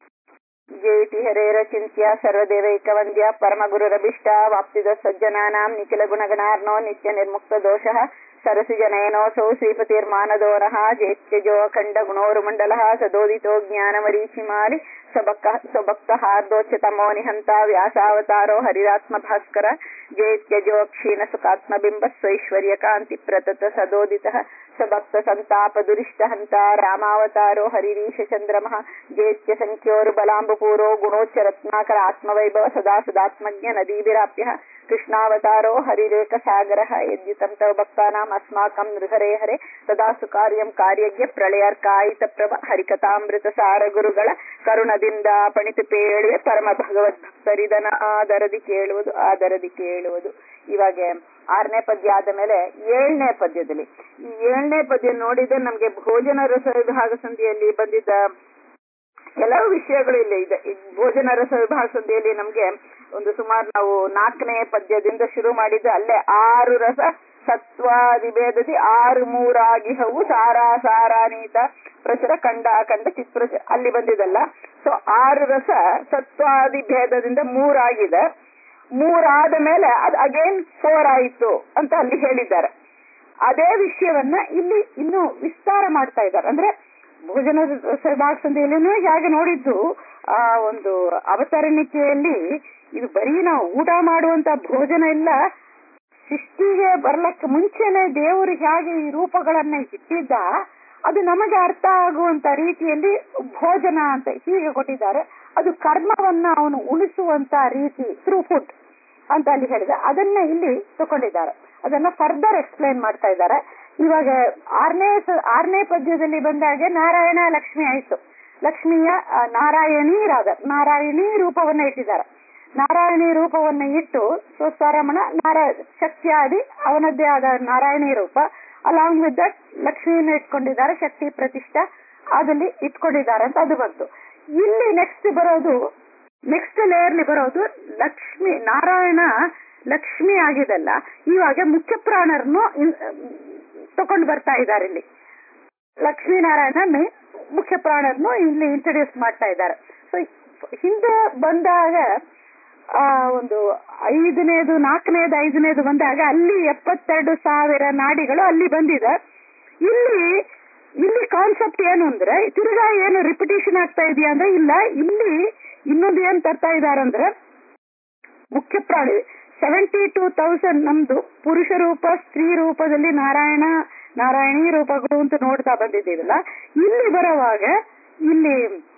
ಜೇತಿ ಹರೇರಚಿಂತ್ಯ ಸರ್ವದೇವೈಕವಂದ್ಯ ಪರಮಗುರುರಭಿಷ್ಟ ವಾಪ್ತಿದ ಸಜ್ಜನಾನಾಂ ನಿಖಿಲ ಗುಣಗಣಾರ್ನೋ ನಿತ್ಯ ನಿರ್ಮುಕ್ತ ದೋಷಃ ಸರಸಿಜನಯನೋऽಸौ ಶ್ರೀಪತಿರ್ಮಾನದೋನಃ ಜೇತ್ಯಜೋ ಅಖಂಡ ಗುಣೋರುಮಂಡಲಃ ಸದೋದಿತೋ ಜ್ಞಾನಮರೀಚಿಮಾಲಿ ಸ್ವಭಕ್ತ ಸ್ವಭಕ್ತ ಹಾರ್ದೋಚ್ಯತಮೋ ನಿಹಂತ ವ್ಯಾಸಾವತಾರೋ ಹರಿರಾತ್ಮ ಭಾಸ್ಕರ ಜೇತ್ಯಜೋ ಕ್ಷೀಣ ಸುಖಾತ್ಮಬಿಂಬ ಸ್ವೈಶ್ವರ್ಯ ಕಾಂತಿ ಪ್ರತತ ಸದೋದಿತಃ ಸ್ವಭಕ್ತ ಸಂತಾಪ ದುರಿಷ್ಟ ಹಂತ ರಾಮಾವತಾರೋ ಹರಿರೀಶ ಚಂದ್ರಮಃ ಜೇತ್ಯ ಸಂಖ್ಯೋರು ಬಲಾಂಬಪೂರೋ ಗುಣೋಚ್ಚರತ್ನಾಕರ ಆತ್ಮವೈಭವ ಸದಾ ಸದಾತ್ಮಜ್ಞ ನದೀಭಿರಾಪ್ಯ ಕೃಷ್ಣಾವತಾರೋ ಹರಿರೇಕ ಸಾಗರ ಯದ್ಯುತಂ ತವ ಭಕ್ತಾನಾಂ ಅಸ್ಮಾಕಂ ನೃಹರೇ ಹರೆ ಸದಾ ಸುಕಾರ್ಯಂ ಕಾರ್ಯಜ್ಞ ಪ್ರಳಯರ್ಕಾಯಿತ ಪ್ರಭ ಹರಿಕಥಾಮೃತ ಸಾರ ಗುರುಗಳ ಕರುಣದಿಂದ ಪಣಿತು ಪೇಳುವೆ ಪರಮ ಭಗವದ್ ಭಕ್ತರಿದನ ಆದರದಿ ಕೇಳುವುದು ಆದರದಿ ಕೇಳುವುದು ಇವಾಗ ಆರನೇ ಪದ್ಯ ಆದ ಮೇಲೆ ಏಳನೇ ಪದ್ಯದಲ್ಲಿ ಈ ಏಳನೇ ಪದ್ಯ ನೋಡಿದ್ರೆ ನಮ್ಗೆ ಭೋಜನ ರಸ ವಿಭಾಗ ಸಂಧಿಯಲ್ಲಿ ಬಂದಿದ್ದ ಕೆಲವು ವಿಷಯಗಳು ಇಲ್ಲಿ ಇದೆ ಈ ಭೋಜನ ರಸ ವಿಭಾಗ ಸಂಧಿಯಲ್ಲಿ ನಮ್ಗೆ ಒಂದು ಸುಮಾರು ನಾವು ನಾಲ್ಕನೇ ಪದ್ಯದಿಂದ ಶುರು ಮಾಡಿದ್ದು ಅಲ್ಲೇ ಆರು ರಸ ಸತ್ವಾದಿಭೇದದಿ ಆರು ಮೂರಾಗಿಹವು ಸಾರಾ ಸಾರಾನೀತ ಪ್ರಚುರ ಕಂಡ ಅಖಂಡ ಚಿತ್ಪ್ರಚ ಅಲ್ಲಿ ಬಂದಿದಲ್ಲ ಸೊ ಆರು ರಸ ಸತ್ವಾದಿಭೇದದಿಂದ ಮೂರಾಗಿದೆ ಮೂರಾದ ಮೇಲೆ ಅದು ಅಗೇನ್ ಫೋರ್ ಆಯಿತು ಅಂತ ಅಲ್ಲಿ ಹೇಳಿದ್ದಾರೆ ಅದೇ ವಿಷಯವನ್ನ ಇಲ್ಲಿ ಇನ್ನು ವಿಸ್ತಾರ ಮಾಡ್ತಾ ಇದ್ದಾರೆ ಅಂದ್ರೆ ಭೋಜನ ವಿಭಾಗ ಸಂಧಿಯಲ್ಲಿನೂ ಹೇಗೆ ನೋಡಿದ್ದು ಆ ಒಂದು ಅವತರಣಿಕೆಯಲ್ಲಿ ಇದು ಬರೀ ನಾವು ಊಟ ಮಾಡುವಂತ ಭೋಜನ ಇಲ್ಲ ಸೃಷ್ಟಿಗೆ ಬರ್ಲಕ್ಕೆ ಮುಂಚೆನೆ ದೇವರು ಹೇಗೆ ಈ ರೂಪಗಳನ್ನ ಇಟ್ಟಿದ್ದ ಅದು ನಮಗೆ ಅರ್ಥ ಆಗುವಂತ ರೀತಿಯಲ್ಲಿ ಭೋಜನ ಅಂತ ಹೀಗೆ ಕೊಟ್ಟಿದ್ದಾರೆ ಅದು ಕರ್ಮವನ್ನ ಅವನು ಉಳಿಸುವಂತ ರೀತಿ ಥ್ರೂ ಫುಡ್ ಅಂತ ಅಲ್ಲಿ ಹೇಳಿದೆ ಅದನ್ನ ಇಲ್ಲಿ ತಗೊಂಡಿದ್ದಾರೆ ಅದನ್ನ ಫರ್ದರ್ ಎಕ್ಸ್ಪ್ಲೈನ್ ಮಾಡ್ತಾ ಇದ್ದಾರೆ ಇವಾಗ ಆರನೇ ಆರನೇ ಪದ್ಯದಲ್ಲಿ ಬಂದಾಗೆ ನಾರಾಯಣ ಲಕ್ಷ್ಮಿ ಆಯ್ತು ಲಕ್ಷ್ಮಿಯ ನಾರಾಯಣೀರಾದ ನಾರಾಯಣಿ ರೂಪವನ್ನ ಇಟ್ಟಿದ್ದಾರೆ ನಾರಾಯಣಿ ರೂಪವನ್ನ ಇಟ್ಟು ಸ್ವಸ್ವರಮಣ ನಾರಾಯಣ ಶಕ್ತಿಯಾದಿ ಅವನದ್ದೇ ಆದ ನಾರಾಯಣಿ ರೂಪ ಅಲಾಂಗ್ ವಿತ್ ದಟ್ ಲಕ್ಷ್ಮಿಯನ್ನು ಇಟ್ಕೊಂಡಿದ್ದಾರೆ ಶಕ್ತಿ ಪ್ರತಿಷ್ಠಾ ಅದಲ್ಲಿ ಇಟ್ಕೊಂಡಿದ್ದಾರೆ ಅಂತ ಅದು ಬಂತು ಇಲ್ಲಿ ನೆಕ್ಸ್ಟ್ ಬರೋದು ನೆಕ್ಸ್ಟ್ ಲೇಯರ್ಲಿ ಬರೋದು ಲಕ್ಷ್ಮಿ ನಾರಾಯಣ ಲಕ್ಷ್ಮಿ ಆಗಿದಲ್ಲ ಇವಾಗ ಮುಖ್ಯ ಪ್ರಾಣರನ್ನು ತಕೊಂಡು ಬರ್ತಾ ಇದ್ದಾರೆ ಇಲ್ಲಿ ಲಕ್ಷ್ಮೀನಾರಾಯಣ ಮುಖ್ಯ ಪ್ರಾಣರನ್ನು ಇಲ್ಲಿ ಇಂಟ್ರೊಡ್ಯೂಸ್ ಮಾಡ್ತಾ ಇದ್ದಾರೆ ಸೊ ಹಿಂದೆ ಬಂದಾಗ ಆ ಒಂದು ಐದನೇದು ನಾಲ್ಕನೇದು ಐದನೇದು ಬಂದಾಗ ಅಲ್ಲಿ ಎಪ್ಪತ್ತೆರಡು ಸಾವಿರ ನಾಡಿಗಳು ಅಲ್ಲಿ ಬಂದಿದೆ ಇಲ್ಲಿ ಇಲ್ಲಿ ಕಾನ್ಸೆಪ್ಟ್ ಏನು ಅಂದ್ರೆ ತಿರ್ಗಾ ಏನು ರಿಪಿಟೇಷನ್ ಆಗ್ತಾ ಇದೆಯಾ ಅಂದ್ರೆ ಇಲ್ಲ ಇಲ್ಲಿ ಇನ್ನೊಂದು ಏನ್ ತರ್ತಾ ಇದಾರೆ ಅಂದ್ರೆ ಮುಖ್ಯ ಪ್ರಾಣಿ ಸೆವೆಂಟಿ ಟೂ ತೌಸಂಡ್ ನಮ್ದು ಪುರುಷ ರೂಪ ಸ್ತ್ರೀ ರೂಪದಲ್ಲಿ ನಾರಾಯಣ ನಾರಾಯಣಿ ರೂಪಗಳು ಅಂತ ನೋಡ್ತಾ ಬಂದಿದ್ದೀವಲ್ಲ ಇಲ್ಲಿ ಬರುವಾಗ ಇಲ್ಲಿ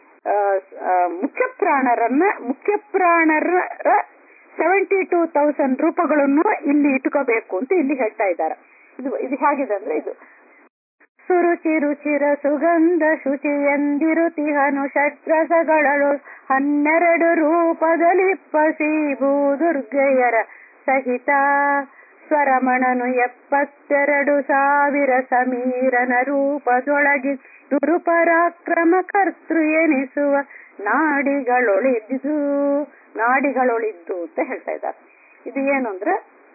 ಮುಖ್ಯ ಪ್ರಾಣರನ್ನ ಮುಖ್ಯ ಪ್ರಾಣರ ಸೆವೆಂಟಿ ಟೂ ತೌಸಂಡ್ ರೂಪಗಳನ್ನು ಇಲ್ಲಿ ಇಟ್ಕೋಬೇಕು ಅಂತ ಇಲ್ಲಿ ಹೇಳ್ತಾ ಇದ್ದಾರೆ ಇದು ಇದು ಹೇಗಿದೆ ಅಂದ್ರೆ ಇದು ಸುರುಚಿ ರುಚಿರ ಸುಗಂಧ ಶುಚಿ ಎಂದಿರುತಿಹನು ಷಡ್ರಸಗಳಳು ಹನ್ನೆರಡು ರೂಪದಲ್ಲಿ ಪಸಿ ಭೂದುರ್ಗೆಯರ ಸಹಿತ ಸ್ವರಮಣನು ಎಪ್ಪತ್ತೆರಡು ಸಾವಿರ ಸಮೀರನ ರೂಪದೊಳಗಿ ದುರುಪರಾಕ್ರಮ ಕರ್ತೃ ಎನಿಸುವ ನಾಡಿಗಳೊಳಿದ್ದು ನಾಡಿಗಳೊಳಿದ್ದು ಅಂತ ಹೇಳ್ತಾ ಇದ್ದಾರೆ ಇದು ಏನು ಅಂದ್ರೆ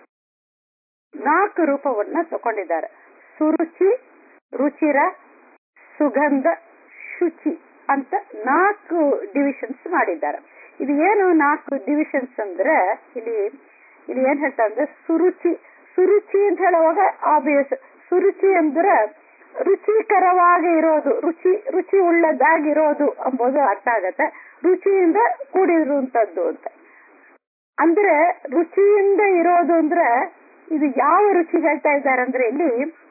ನಾಲ್ಕು ರೂಪವನ್ನ ತಗೊಂಡಿದ್ದಾರೆ ಸುರುಚಿ ರುಚಿರ ಸುಗಂಧ ಶುಚಿ ಅಂತ ನಾಲ್ಕು ಡಿವಿಷನ್ಸ್ ಮಾಡಿದ್ದಾರೆ ಇದು ಏನು ನಾಲ್ಕು ಡಿವಿಷನ್ಸ್ ಅಂದ್ರೆ ಇಲ್ಲಿ ಇಲ್ಲಿ ಏನ್ ಹೇಳ್ತಾ ಅಂದ್ರೆ ಸುರುಚಿ ಸುರುಚಿ ಅಂತ ಹೇಳುವಾಗ ಆಬ್ವಿಯಸ್ ಸುರುಚಿ ಅಂದ್ರೆ ರುಚಿಕರವಾಗಿ ಇರೋದು ರುಚಿ ರುಚಿ ಉಳ್ಳದಾಗಿರೋದು ಎಂಬುದು ಅರ್ಥ ಆಗತ್ತೆ ರುಚಿಯಿಂದ ಕೂಡಿರುವಂತದ್ದು ಅಂತ ಅಂದ್ರೆ ರುಚಿಯಿಂದ ಇರೋದು ಅಂದ್ರೆ ಇದು ಯಾವ ರುಚಿ ಹೇಳ್ತಾ ಇದ್ದಾರೆ ಅಂದ್ರೆ ಇಲ್ಲಿ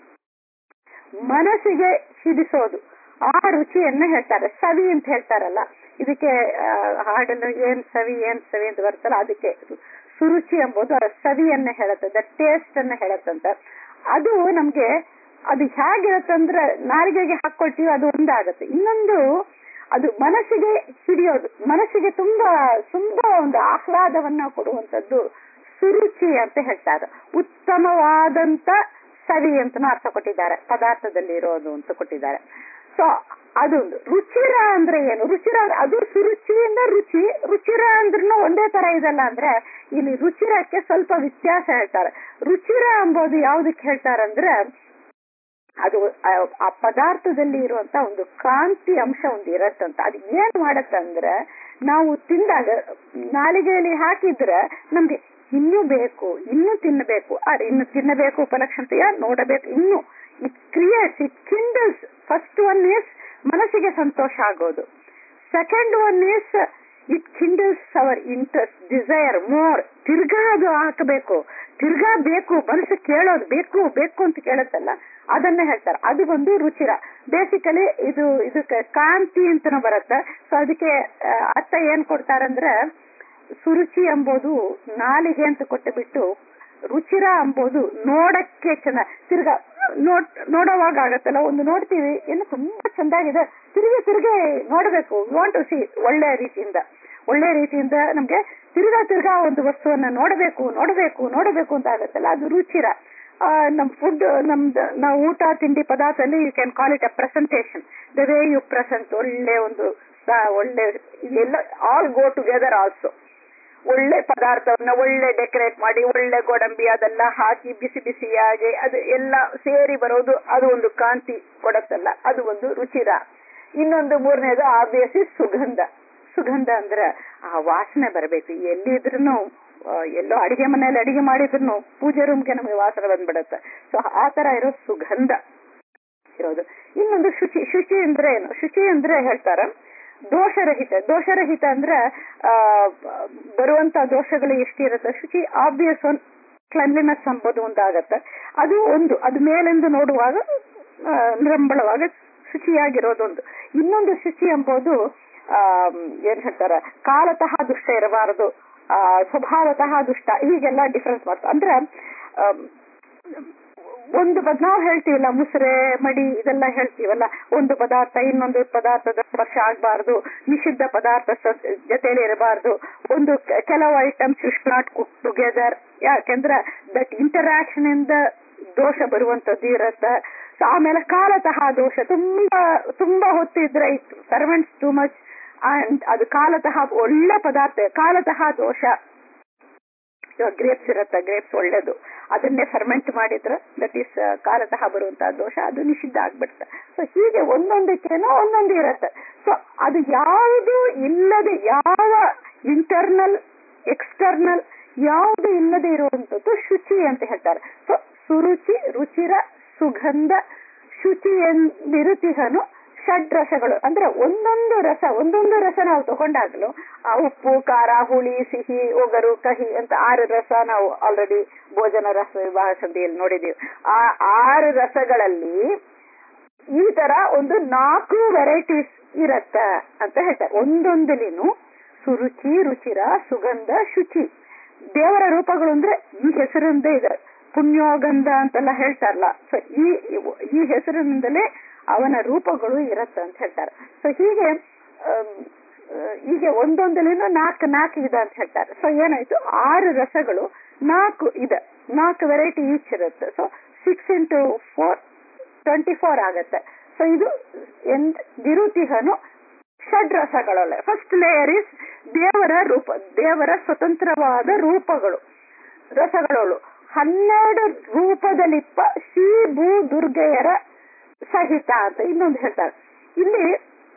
ಮನಸ್ಸಿಗೆ ಹಿಡಿಸೋದು ಆ ರುಚಿಯನ್ನ ಹೇಳ್ತಾರೆ ಸವಿ ಅಂತ ಹೇಳ್ತಾರಲ್ಲ ಇದಕ್ಕೆ ಹಾಡನ್ನು ಏನ್ ಸವಿ ಏನ್ ಸವಿ ಅಂತ ಬರ್ತಲ್ಲ ಅದಕ್ಕೆ ಸುರುಚಿ ಎಂಬುದು ಸವಿಯನ್ನ ಹೇಳುತ್ತೆ ದ ಟೇಸ್ಟ್ ಅನ್ನ ಹೇಳತ್ತಂತ ಅದು ನಮ್ಗೆ ಅದು ಹೇಗಿರತ್ತಂದ್ರೆ ನಾಲಿಗೆಗೆ ಹಾಕೊಳ್ತೀವಿ ಅದು ಒಂದಾಗತ್ತೆ ಇನ್ನೊಂದು ಅದು ಮನಸ್ಸಿಗೆ ಹಿಡಿಯೋದು ಮನಸ್ಸಿಗೆ ತುಂಬಾ ತುಂಬಾ ಒಂದು ಆಹ್ಲಾದವನ್ನ ಕೊಡುವಂತದ್ದು ಸುರುಚಿ ಅಂತ ಹೇಳ್ತಾರೆ ಉತ್ತಮವಾದಂತ ಸವಿ ಅಂತನೂ ಅರ್ಥ ಕೊಟ್ಟಿದ್ದಾರೆ ಪದಾರ್ಥದಲ್ಲಿ ಇರೋದು ಅಂತ ಕೊಟ್ಟಿದ್ದಾರೆ ಸೊ ಅದೊಂದು ರುಚಿರ ಅಂದ್ರೆ ಏನು ರುಚಿರ ಅದು ಸುರುಚಿಯಿಂದ ರುಚಿ ರುಚಿರ ಅಂದ್ರೂ ಒಂದೇ ತರ ಇದಲ್ಲ ಅಂದ್ರೆ ಇಲ್ಲಿ ರುಚಿರಕ್ಕೆ ಸ್ವಲ್ಪ ವ್ಯತ್ಯಾಸ ಹೇಳ್ತಾರೆ ರುಚಿರ ಎಂಬುದು ಯಾವ್ದಕ್ಕೆ ಹೇಳ್ತಾರಂದ್ರೆ ಅದು ಆ- ಆ ಪದಾರ್ಥದಲ್ಲಿ ಇರುವಂತ ಒಂದು ಕಾಂತಿ ಅಂಶ ಒಂದು ಇರತ್ತಂತ ಅದು ಏನ್ ಮಾಡತ್ತಂದ್ರೆ ನಾವು ತಿಂದಾಗ ನಾಲಿಗೆಯಲ್ಲಿ ಹಾಕಿದ್ರೆ ನಮ್ಗೆ ಇನ್ನೂ ಬೇಕು ಇನ್ನೂ ತಿನ್ನಬೇಕು ಅರೆ ಇನ್ನು ತಿನ್ನಬೇಕು ಉಪಲಕ್ಷಣತೆಯ ನೋಡಬೇಕು ಇನ್ನು it creates it kindles first one is ಮನಸ್ಸಿಗೆ ಸಂತೋಷ ಆಗೋದು second one is it kindles our interest desire more ತಿರ್ಗಾ ಅದು ಹಾಕಬೇಕು ತಿರ್ಗಾ ಬೇಕು ಮನಸ್ಸು ಕೇಳೋದು ಬೇಕು ಬೇಕು ಅಂತ ಕೇಳುತ್ತಲ್ಲ ಅದನ್ನ ಹೇಳ್ತಾರೆ ಅದು ಒಂದು ರುಚಿರ ಬೇಸಿಕಲಿ ಇದು ಇದಕ್ಕೆ ಕಾಂತಿ ಅಂತನೂ ಬರುತ್ತೆ ಸೊ ಅದಕ್ಕೆ ಆ, ಅರ್ಥ ಏನ್ ಕೊಡ್ತಾರಂದ್ರೆ ಸುರುಚಿ ಎಂಬುದು ನಾಲಿಗೆ ಅಂತ ಕೊಟ್ಟು ಬಿಟ್ಟು ರುಚಿರ ಎಂಬುದು ನೋಡಕ್ಕೆ ಚೆನ್ನ ತಿರ್ಗಾ ನೋಡ್ ನೋಡೋವಾಗ ಆಗತ್ತಲ್ಲ ಒಂದು ನೋಡ್ತೀವಿ ಏನು ತುಂಬಾ ಚಂದಾಗಿದೆ ತಿರುಗಿ ತಿರುಗಿ ನೋಡ್ಬೇಕು ವಾಂಟ್ ಟು ಸಿ ಒಳ್ಳೆ ರೀತಿಯಿಂದ ಒಳ್ಳೆ ರೀತಿಯಿಂದ ನಮ್ಗೆ ತಿರ್ಗಾ ತಿರ್ಗಾ ಒಂದು ವಸ್ತುವನ್ನ ನೋಡಬೇಕು ನೋಡಬೇಕು ನೋಡಬೇಕು ಅಂತ ಆಗತ್ತಲ್ಲ ಅದು ರುಚಿರ ಆ, ನಮ್ ಫುಡ್ ನಮ್ದು ನಾವು ಊಟ ತಿಂಡಿ ಪದಾರ್ಥದಲ್ಲಿ you can call it a presentation the way you present ಒಳ್ಳೆ ಒಂದು ಸ- ಒಳ್ಳೆ ಇದೆಲ್ಲ ಆಲ್ ಗೋ ಟುಗೆದರ್ ಆಲ್ಸೋ ಒಳ್ಳೆ ಪದಾರ್ಥವನ್ನ ಒಳ್ಳೆ ಡೆಕೋರೇಟ್ ಮಾಡಿ ಒಳ್ಳೆ ಗೋಡಂಬಿ ಅದೆಲ್ಲ ಹಾಕಿ ಬಿಸಿ ಬಿಸಿಯಾಗಿ ಅದು ಎಲ್ಲ ಸೇರಿ ಬರೋದು ಅದು ಒಂದು ಕಾಂತಿ ಕೊಡತ್ತಲ್ಲ ಅದು ಒಂದು ರುಚಿರ ಇನ್ನೊಂದು ಮೂರನೇದು ಆಬ್ವಿಯಸ್ಲಿ ಸುಗಂಧ ಸುಗಂಧ ಅಂದ್ರೆ ಆ ವಾಸನೆ ಬರಬೇಕು ಎಲ್ಲಿದ್ರೂ ಎಲ್ಲೋ ಅಡಿಗೆ ಮನೆಯಲ್ಲಿ ಅಡಿಗೆ ಮಾಡಿದ್ರು ಪೂಜೆ ರೂಮ್ಗೆ ನಮಗೆ ವಾಸನೆ ಬಂದ್ಬಿಡತ್ತೆ ಸೊ ಆ ತರ ಇರೋ ಸುಗಂಧ ಇರೋದು ಇನ್ನೊಂದು ಶುಚಿ ಶುಚಿ ಅಂದ್ರೆ ಏನು ಶುಚಿ ಅಂದ್ರೆ ಹೇಳ್ತಾರ ದೋಷರಹಿತ ದೋಷರಹಿತ ಅಂದ್ರೆ ಆ ಬರುವಂತ ದೋಷಗಳು ಎಷ್ಟಿರುತ್ತೆ ಶುಚಿ ಆಬ್ವಿಯಸ್ ಒನ್ ಕ್ಲನ್ಲಿನೆಸ್ ಎಂಬುದು ಒಂದಾಗತ್ತೆ ಅದು ಒಂದು ಅದು ಮೇಲೆಂದು ನೋಡುವಾಗ ಆ, ನಿರಂಬಳವಾಗ ಶುಚಿಯಾಗಿರೋದೊಂದು ಇನ್ನೊಂದು ಶುಚಿ ಎಂಬುದು ಆ ಏನ್ ಹೇಳ್ತಾರ ಕಾಲತಃ ದುಷ್ಟ ಇರಬಾರದು ಆ ಸ್ವಭಾವತಃ ದುಷ್ಟ ಹೀಗೆಲ್ಲ ಡಿಫ್ರೆನ್ಸ್ ಮಾಡ್ತಾರೆ ಅಂದ್ರೆ ಆಮ್, ಒಂದು ಪದ ನಾವು ಹೇಳ್ತೀವಲ್ಲ ಮುಸ್ರೆ ಮಡಿ ಇದೆಲ್ಲ ಹೇಳ್ತೀವಲ್ಲ ಒಂದು ಪದಾರ್ಥ ಇನ್ನೊಂದು ಪದಾರ್ಥದ ಸ್ಪರ್ಶ ಆಗಬಾರ್ದು ನಿಷಿದ್ಧ ಪದಾರ್ಥ ಸ- ಜೊತೆಲಿ ಇರಬಾರ್ದು ಒಂದು ಕೆ- ಕೆಲವು items is not cook together ಯಾಕೆಂದ್ರೆ ದಟ್ ಇಂಟರಾಕ್ಷನ್ ಇಂದ ದೋಷ ಬರುವಂತದ್ದು ಇರತ್ತೆ So ಆಮೇಲೆ ಕಾಲತಃ ದೋಷ ತುಂಬಾ ತುಂಬಾ ಹೊತ್ತಿದ್ರೆ ಸರ್ವೆಂಟ್ಸ್ ಟೂ ಮಚ್ ಅಂಡ್ ಅದು ಕಾಲತಃ ಒಳ್ಳೆ ಪದಾರ್ಥ ಕಾಲತಃ ದೋಷ ಗ್ರೇಪ್ಸ್ ಇರುತ್ತೆ ಗ್ರೇಪ್ಸ್ ಒಳ್ಳೇದು ಅದನ್ನೇ ಫರ್ಮೆಂಟ್ ಮಾಡಿದ್ರೆ ದಟ್ ಈಸ್ ಕಾಲತಃ ಬರುವಂತಹ ದೋಷ ಅದು ನಿಷಿದ್ಧ ಆಗ್ಬಿಡುತ್ತೆ ಸೊ ಹೀಗೆ ಒಂದೊಂದಕ್ಕೇನೋ ಒಂದೊಂದು ಇರುತ್ತೆ ಸೊ ಅದು ಯಾವುದು ಇಲ್ಲದೆ ಯಾವ ಇಂಟರ್ನಲ್ ಎಕ್ಸ್ಟರ್ನಲ್ ಯಾವುದು ಇಲ್ಲದೆ ಇರುವಂತದ್ದು ಶುಚಿ ಅಂತ ಹೇಳ್ತಾರೆ ಸೊ ಸುರುಚಿ ರುಚಿರ ಸುಗಂಧ ಶುಚಿ ಎಂದಿರುತಿಹನು ಷಡ್ ರಸಗಳು ಅಂದ್ರೆ ಒಂದೊಂದು ರಸ ಒಂದೊಂದು ರಸ ನಾವು ತಗೊಂಡಾಗ್ಲು ಆ ಉಪ್ಪು ಖಾರ ಹುಳಿ ಸಿಹಿ ಒಗರು ಕಹಿ ಅಂತ ಆರು ರಸ ನಾವು ಆಲ್ರೆಡಿ ಭೋಜನ ರಸ ವಿವಾಹ ಸಂಧಿಯಲ್ಲಿ ನೋಡಿದೀವಿ ಆ ಆರು ರಸಗಳಲ್ಲಿ ಈ ತರ ಒಂದು ನಾಲ್ಕು ವೆರೈಟೀಸ್ ಇರತ್ತ ಅಂತ ಹೇಳ್ತಾರೆ ಒಂದೊಂದಲಿನೂ ಸುರುಚಿ ರುಚಿರ ಸುಗಂಧ ಶುಚಿ ದೇವರ ರೂಪಗಳು ಅಂದ್ರೆ ಈ ಹೆಸರಿಂದೇ ಇದೆ ಪುಣ್ಯೋಗಂಧ ಅಂತೆಲ್ಲ ಹೇಳ್ತಾರಲ್ಲ ಸೊ ಈ ಈ ಹೆಸರಿನಿಂದಲೇ ಅವನ ರೂಪಗಳು ಇರತ್ತ ಅಂತ ಹೇಳ್ತಾರೆ ಸೊ ಹೀಗೆ ಆಮ್, ಆ, ಹೀಗೆ ಒಂದೊಂದಲಿನೂ ನಾಲ್ಕು ನಾಲ್ಕು ಇದೆ ಅಂತ ಹೇಳ್ತಾರೆ ಸೊ ಏನಾಯ್ತು ಆರು ರಸಗಳು ನಾಲ್ಕು ಇದೆ ನಾಲ್ಕು ವೆರೈಟಿ ಈಚ್ ಇರುತ್ತೆ so six into four twenty four ಆಗತ್ತೆ ಸೊ ಇದು ಎಂದ್ ದಿರುತಿಹನು ಷಡ್ ರಸಗಳಲ್ಲ ಫಸ್ಟ್ ಲೇಯರ್ ಇಸ್ ದೇವರ ರೂಪ ದೇವರ ಸ್ವತಂತ್ರವಾದ ರೂಪಗಳು ರಸಗಳು ಹನ್ನೆರಡು ರೂಪದಲ್ಲಿಪ್ಪ ಶ್ರೀ ಭೂ ದುರ್ಗೆಯರ ಸಹಿತ ಅಂತ ಇನ್ನೊಂದು ಹೇಳ್ತಾರೆ ಇಲ್ಲಿ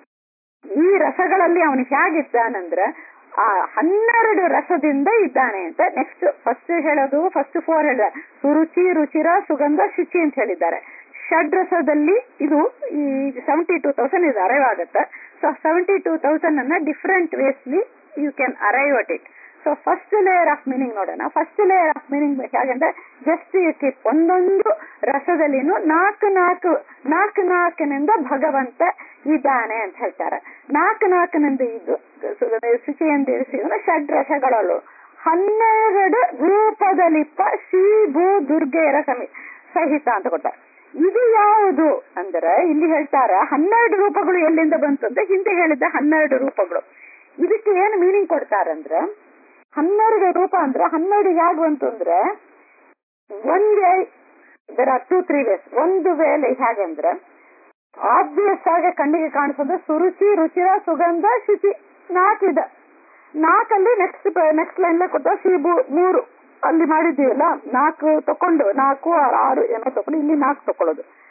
ಈ ರಸಗಳಲ್ಲಿ ಅವನು ಹೇಗಿದ್ದಾನಂದ್ರ ಆ ಹನ್ನೆರಡು ರಸದಿಂದ ಇದ್ದಾನೆ ಅಂತ ನೆಕ್ಸ್ಟ್ ಫಸ್ಟ್ ಹೇಳೋದು ಫಸ್ಟ್ ಫೋರ್ ಹೇಳಿದ ಸುರುಚಿ ರುಚಿರ ಸುಗಂಧ ಶುಚಿ ಅಂತ ಹೇಳಿದ್ದಾರೆ ಷಡ್ ರಸದಲ್ಲಿ ಇದು ಈ ಸೆವೆಂಟಿ ಟೂ ತೌಸಂಡ್ ಇದು ಅರೈವ್ ಆಗುತ್ತೆ ಸೊ ಸೆವೆಂಟಿ ಟೂ ತೌಸಂಡ್ ಅನ್ನ different ways you can arrive at it so first layer of meaning ನೋಡೋಣ ಫಸ್ಟ್ ಲೇಯರ್ ಆಫ್ ಮೀನಿಂಗ್ ಹೇಗಂದ್ರೆ ಜಸ್ಟ್ ಯು ಕೀಪ್ ಒಂದೊಂದು ರಸದಲ್ಲಿನೂ ನಾಲ್ಕು ನಾಲ್ಕು ನಾಲ್ಕು ನಾಲ್ಕಿನಿಂದ ಭಗವಂತ ಇದ್ದಾನೆ ಅಂತ ಹೇಳ್ತಾರೆ ನಾಲ್ಕು ನಾಲ್ಕಿನಿಂದ ಇದು ಶುಚಿ ಎಂದಿರಿಸಿ ಷಡ್ ರಸಗಳಲ್ಲೂ ಹನ್ನೆರಡು ರೂಪದಲ್ಲಿಪ್ಪ ಶ್ರೀ ಭೂ ದುರ್ಗೆಯರ ಸಮಿ ಸಹಿತ ಅಂತ ಕೊಡ್ತಾರೆ ಇದು ಯಾವುದು ಅಂದ್ರೆ ಇಲ್ಲಿ ಹೇಳ್ತಾರ ಹನ್ನೆರಡು ರೂಪಗಳು ಎಲ್ಲಿಂದ ಬಂತು ಅಂತ ಹಿಂದೆ ಹೇಳಿದ್ದ ಹನ್ನೆರಡು ರೂಪಗಳು ಇದಕ್ಕೆ ಏನು ಮೀನಿಂಗ್ ಕೊಡ್ತಾರಂದ್ರೆ ಹನ್ನೆರಡು ರೂಪ ಅಂದ್ರೆ ಹನ್ನೆರಡು ಹೇಗೆ ಬಂತು ಅಂದ್ರೆ one way there are two three ways ಒಂದು ವೇಲೆ ಹೇಗೆ ಅಂದ್ರೆ ಆಬ್ವಿಯಸ್ ಆಗಿ ಕಣ್ಣಿಗೆ ಕಾಣಿಸೋದು ಸುರುಚಿ ರುಚಿರ ಸುಗಂಧ ಶುಚಿ ನಾಲ್ಕಿದೆ ನಾಲ್ಕಲ್ಲಿ ನೆಕ್ಸ್ಟ್ ನೆಕ್ಸ್ಟ್ ಲೈನ್ ಕೊಟ್ಟ ಶಿಬು ಮೂರು ಅಲ್ಲಿ ಮಾಡಿದ್ದೀವಲ್ಲ ನಾಲ್ಕು ತಕೊಂಡು ನಾಲ್ಕು ಆರು ಆರು ಏನೋ ತಕೊಂಡು ಇಲ್ಲಿ ನಾಲ್ಕು ತಕೊಳ್ಳೋದು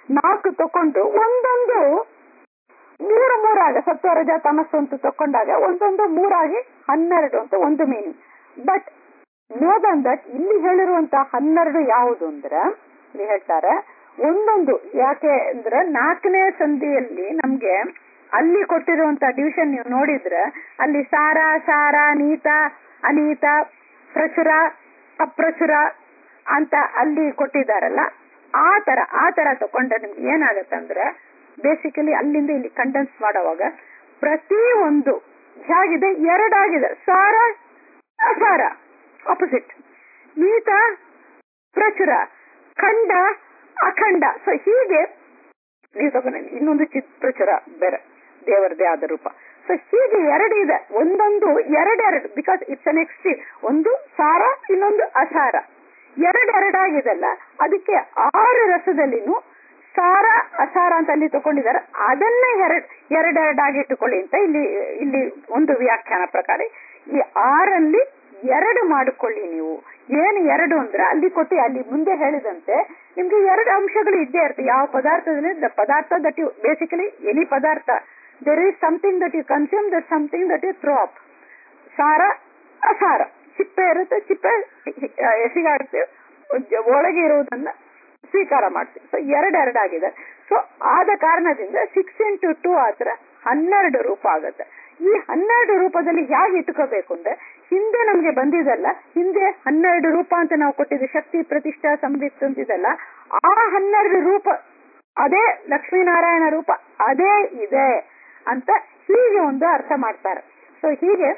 ನಾಲ್ಕು ತಕೊಂಡು ಒಂದೊಂದು ಮೂರು ಮೂರಾಗ ಸತ್ವ ರಜ ತಮಸ್ಸು ಅಂತ ತಕೊಂಡಾಗ ಒಂದೊಂದು ಮೂರಾಗಿ ಹನ್ನೆರಡು ಅಂತ ಒಂದು meaning but no then that ಇಲ್ಲಿ ಹೇಳಿರುವಂತ ಹನ್ನೆರಡು ಯಾವುದು ಅಂದ್ರೆ ಇಲ್ಲಿ ಹೇಳ್ತಾರೆ ಒಂದೊಂದು ಯಾಕೆ ಅಂದ್ರೆ ನಾಲ್ಕನೇ ಸಂಧಿಯಲ್ಲಿ ನಮ್ಗೆ ಅಲ್ಲಿ ಕೊಟ್ಟಿರುವಂತ ಡಿವಿಷನ್ ನೀವು ನೋಡಿದ್ರೆ ಅಲ್ಲಿ ಸಾರ ಸಾರ ನೀತ ಅನೀತ ಪ್ರಚುರ ಅಪ್ರಚುರ ಅಂತ ಅಲ್ಲಿ ಕೊಟ್ಟಿದ್ದಾರಲ್ಲ ಆ ತರ ಆ ತರ ತಕೊಂಡ್ರೆ ನಿಮ್ಗೆ ಏನಾಗತ್ತಂದ್ರೆ ಬೇಸಿಕಲಿ ಅಲ್ಲಿಂದ ಇಲ್ಲಿ ಕಂಡೆನ್ಸ್ ಮಾಡುವಾಗ ಪ್ರತಿ ಒಂದು ಹೇಗಿದೆ ಎರಡಾಗಿದೆ ಸಾರ ಅಸಾರ ಆಪೋಸಿಟ್ ನೀತ ಪ್ರಚುರ ಖಂಡ ಅಖಂಡ ಸೊ ಹೀಗೆ ನೀವು ತಗೊಂಡ ಇನ್ನೊಂದು ಚಿತ್ ಪ್ರಚುರ ಬೇರೆ ದೇವರದೇ ಆದ ರೂಪ ಸೊ ಹೀಗೆ ಎರಡು ಇದೆ ಒಂದೊಂದು ಎರಡೆರಡು ಬಿಕಾಸ್ ಇಟ್ಸ್ ಅನ್ ಎಕ್ಸ್ಟ್ರೀಮ್ ಒಂದು ಸಾರ ಇನ್ನೊಂದು ಅಸಾರ ಎರಡೆರಡಾಗಿದೆಲ್ಲ ಅದಕ್ಕೆ ಆರು ರಸದಲ್ಲಿನೂ ಸಾರ ಅಸಾರ ಅಂತ ಅಲ್ಲಿ ತಗೊಂಡಿದ್ದಾರೆ ಅದನ್ನೇ ಎರಡ್ ಎರಡೆರಡಾಗಿ ಇಟ್ಟುಕೊಳ್ಳಿ ಅಂತ ಇಲ್ಲಿ ಇಲ್ಲಿ ಒಂದು ವ್ಯಾಖ್ಯಾನ ಪ್ರಕಾರ ಈ ಆರಲ್ಲಿ ಎರಡು ಮಾಡಿಕೊಳ್ಳಿ ನೀವು ಏನು ಎರಡು ಅಂದ್ರೆ ಅಲ್ಲಿ ಕೊಟ್ಟು ಅಲ್ಲಿ ಮುಂದೆ ಹೇಳಿದಂತೆ ನಿಮ್ಗೆ ಎರಡು ಅಂಶಗಳು ಇದ್ದೇ ಇರ್ತವೆ ಯಾವ ಪದಾರ್ಥದಲ್ಲಿ ದ ಪದಾರ್ಥ ದಟ್ ಯು ಬೇಸಿಕಲಿ ಎನಿ ಪದಾರ್ಥ there is something that you consume that something that you throw up ಸಾರ ಅಸಾರ ಚಿಪ್ಪೆ ಇರುತ್ತೆ ಚಿಪ್ಪೆ ಎಸಿಗಾಡ್ತೀವಿ ಒಳಗೆ ಇರುವುದನ್ನ ಸ್ವೀಕಾರ ಮಾಡ್ತೀವಿ ಸೊ ಎರಡೆರಡಾಗಿದೆ ಸೊ ಆದ ಕಾರಣದಿಂದ ಸಿಕ್ಸ್ ಇಂಟು ಟೂ ಆದ್ರೆ ಹನ್ನೆರಡು ರೂಪ ಆಗುತ್ತೆ ಈ ಹನ್ನೆರಡು ರೂಪದಲ್ಲಿ ಹೇಗೆ ಇಟ್ಕೋಬೇಕು ಅಂದ್ರೆ ಹಿಂದೆ ನಮ್ಗೆ ಬಂದಿದಲ್ಲ ಹಿಂದೆ ಹನ್ನೆರಡು ರೂಪ ಅಂತ ನಾವು ಕೊಟ್ಟಿದ್ವಿ ಶಕ್ತಿ ಪ್ರತಿಷ್ಠಾ ಸಂಬಿತ್ ಅಂತಿದಲ್ಲ ಆ ಹನ್ನೆರಡು ರೂಪ ಅದೇ ಲಕ್ಷ್ಮೀನಾರಾಯಣ ರೂಪ ಅದೇ ಇದೆ ಅಂತ ಹೀಗೆ ಒಂದು ಅರ್ಥ ಮಾಡ್ತಾರೆ ಸೊ ಹೀಗೆ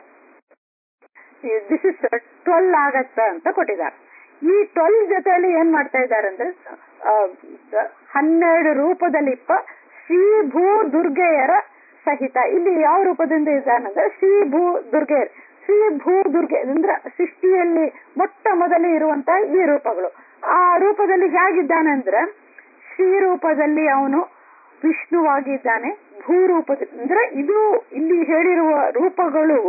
ದಿಸ್ ಇಸ್ ಟ್ವೆಲ್ ಆಗತ್ತ ಅಂತ ಕೊಟ್ಟಿದ್ದಾರೆ ಈ ಟ್ವೆಲ್ ಜೊತೆಯಲ್ಲಿ ಏನ್ ಮಾಡ್ತಾ ಇದ್ದಾರೆ ಅಂದ್ರೆ ಹನ್ನೆರಡು ರೂಪದಲ್ಲಿಪ್ಪ ಶ್ರೀ ಭೂ ದುರ್ಗೆಯರ ಸಹಿತ ಇಲ್ಲಿ ಯಾವ ರೂಪದಿಂದ ಇದ್ದಾನಂದ್ರೆ ಶ್ರೀ ಭೂ ದುರ್ಗೆಯರ್ ಶ್ರೀ ಭೂ ದುರ್ಗೆ ಅಂದ್ರೆ ಸೃಷ್ಟಿಯಲ್ಲಿ ಮೊಟ್ಟ ಮೊದಲೇ ಇರುವಂತಹ ಈ ರೂಪಗಳು ಆ ರೂಪದಲ್ಲಿ ಹೇಗಿದ್ದಾನಂದ್ರೆ ಶ್ರೀ ರೂಪದಲ್ಲಿ ಅವನು ವಿಷ್ಣುವಾಗಿದ್ದಾನೆ ಭೂರೂಪದ ಅಂದ್ರೆ ಇದು ಇಲ್ಲಿ ಹೇಳಿರುವ ರೂಪಗಳು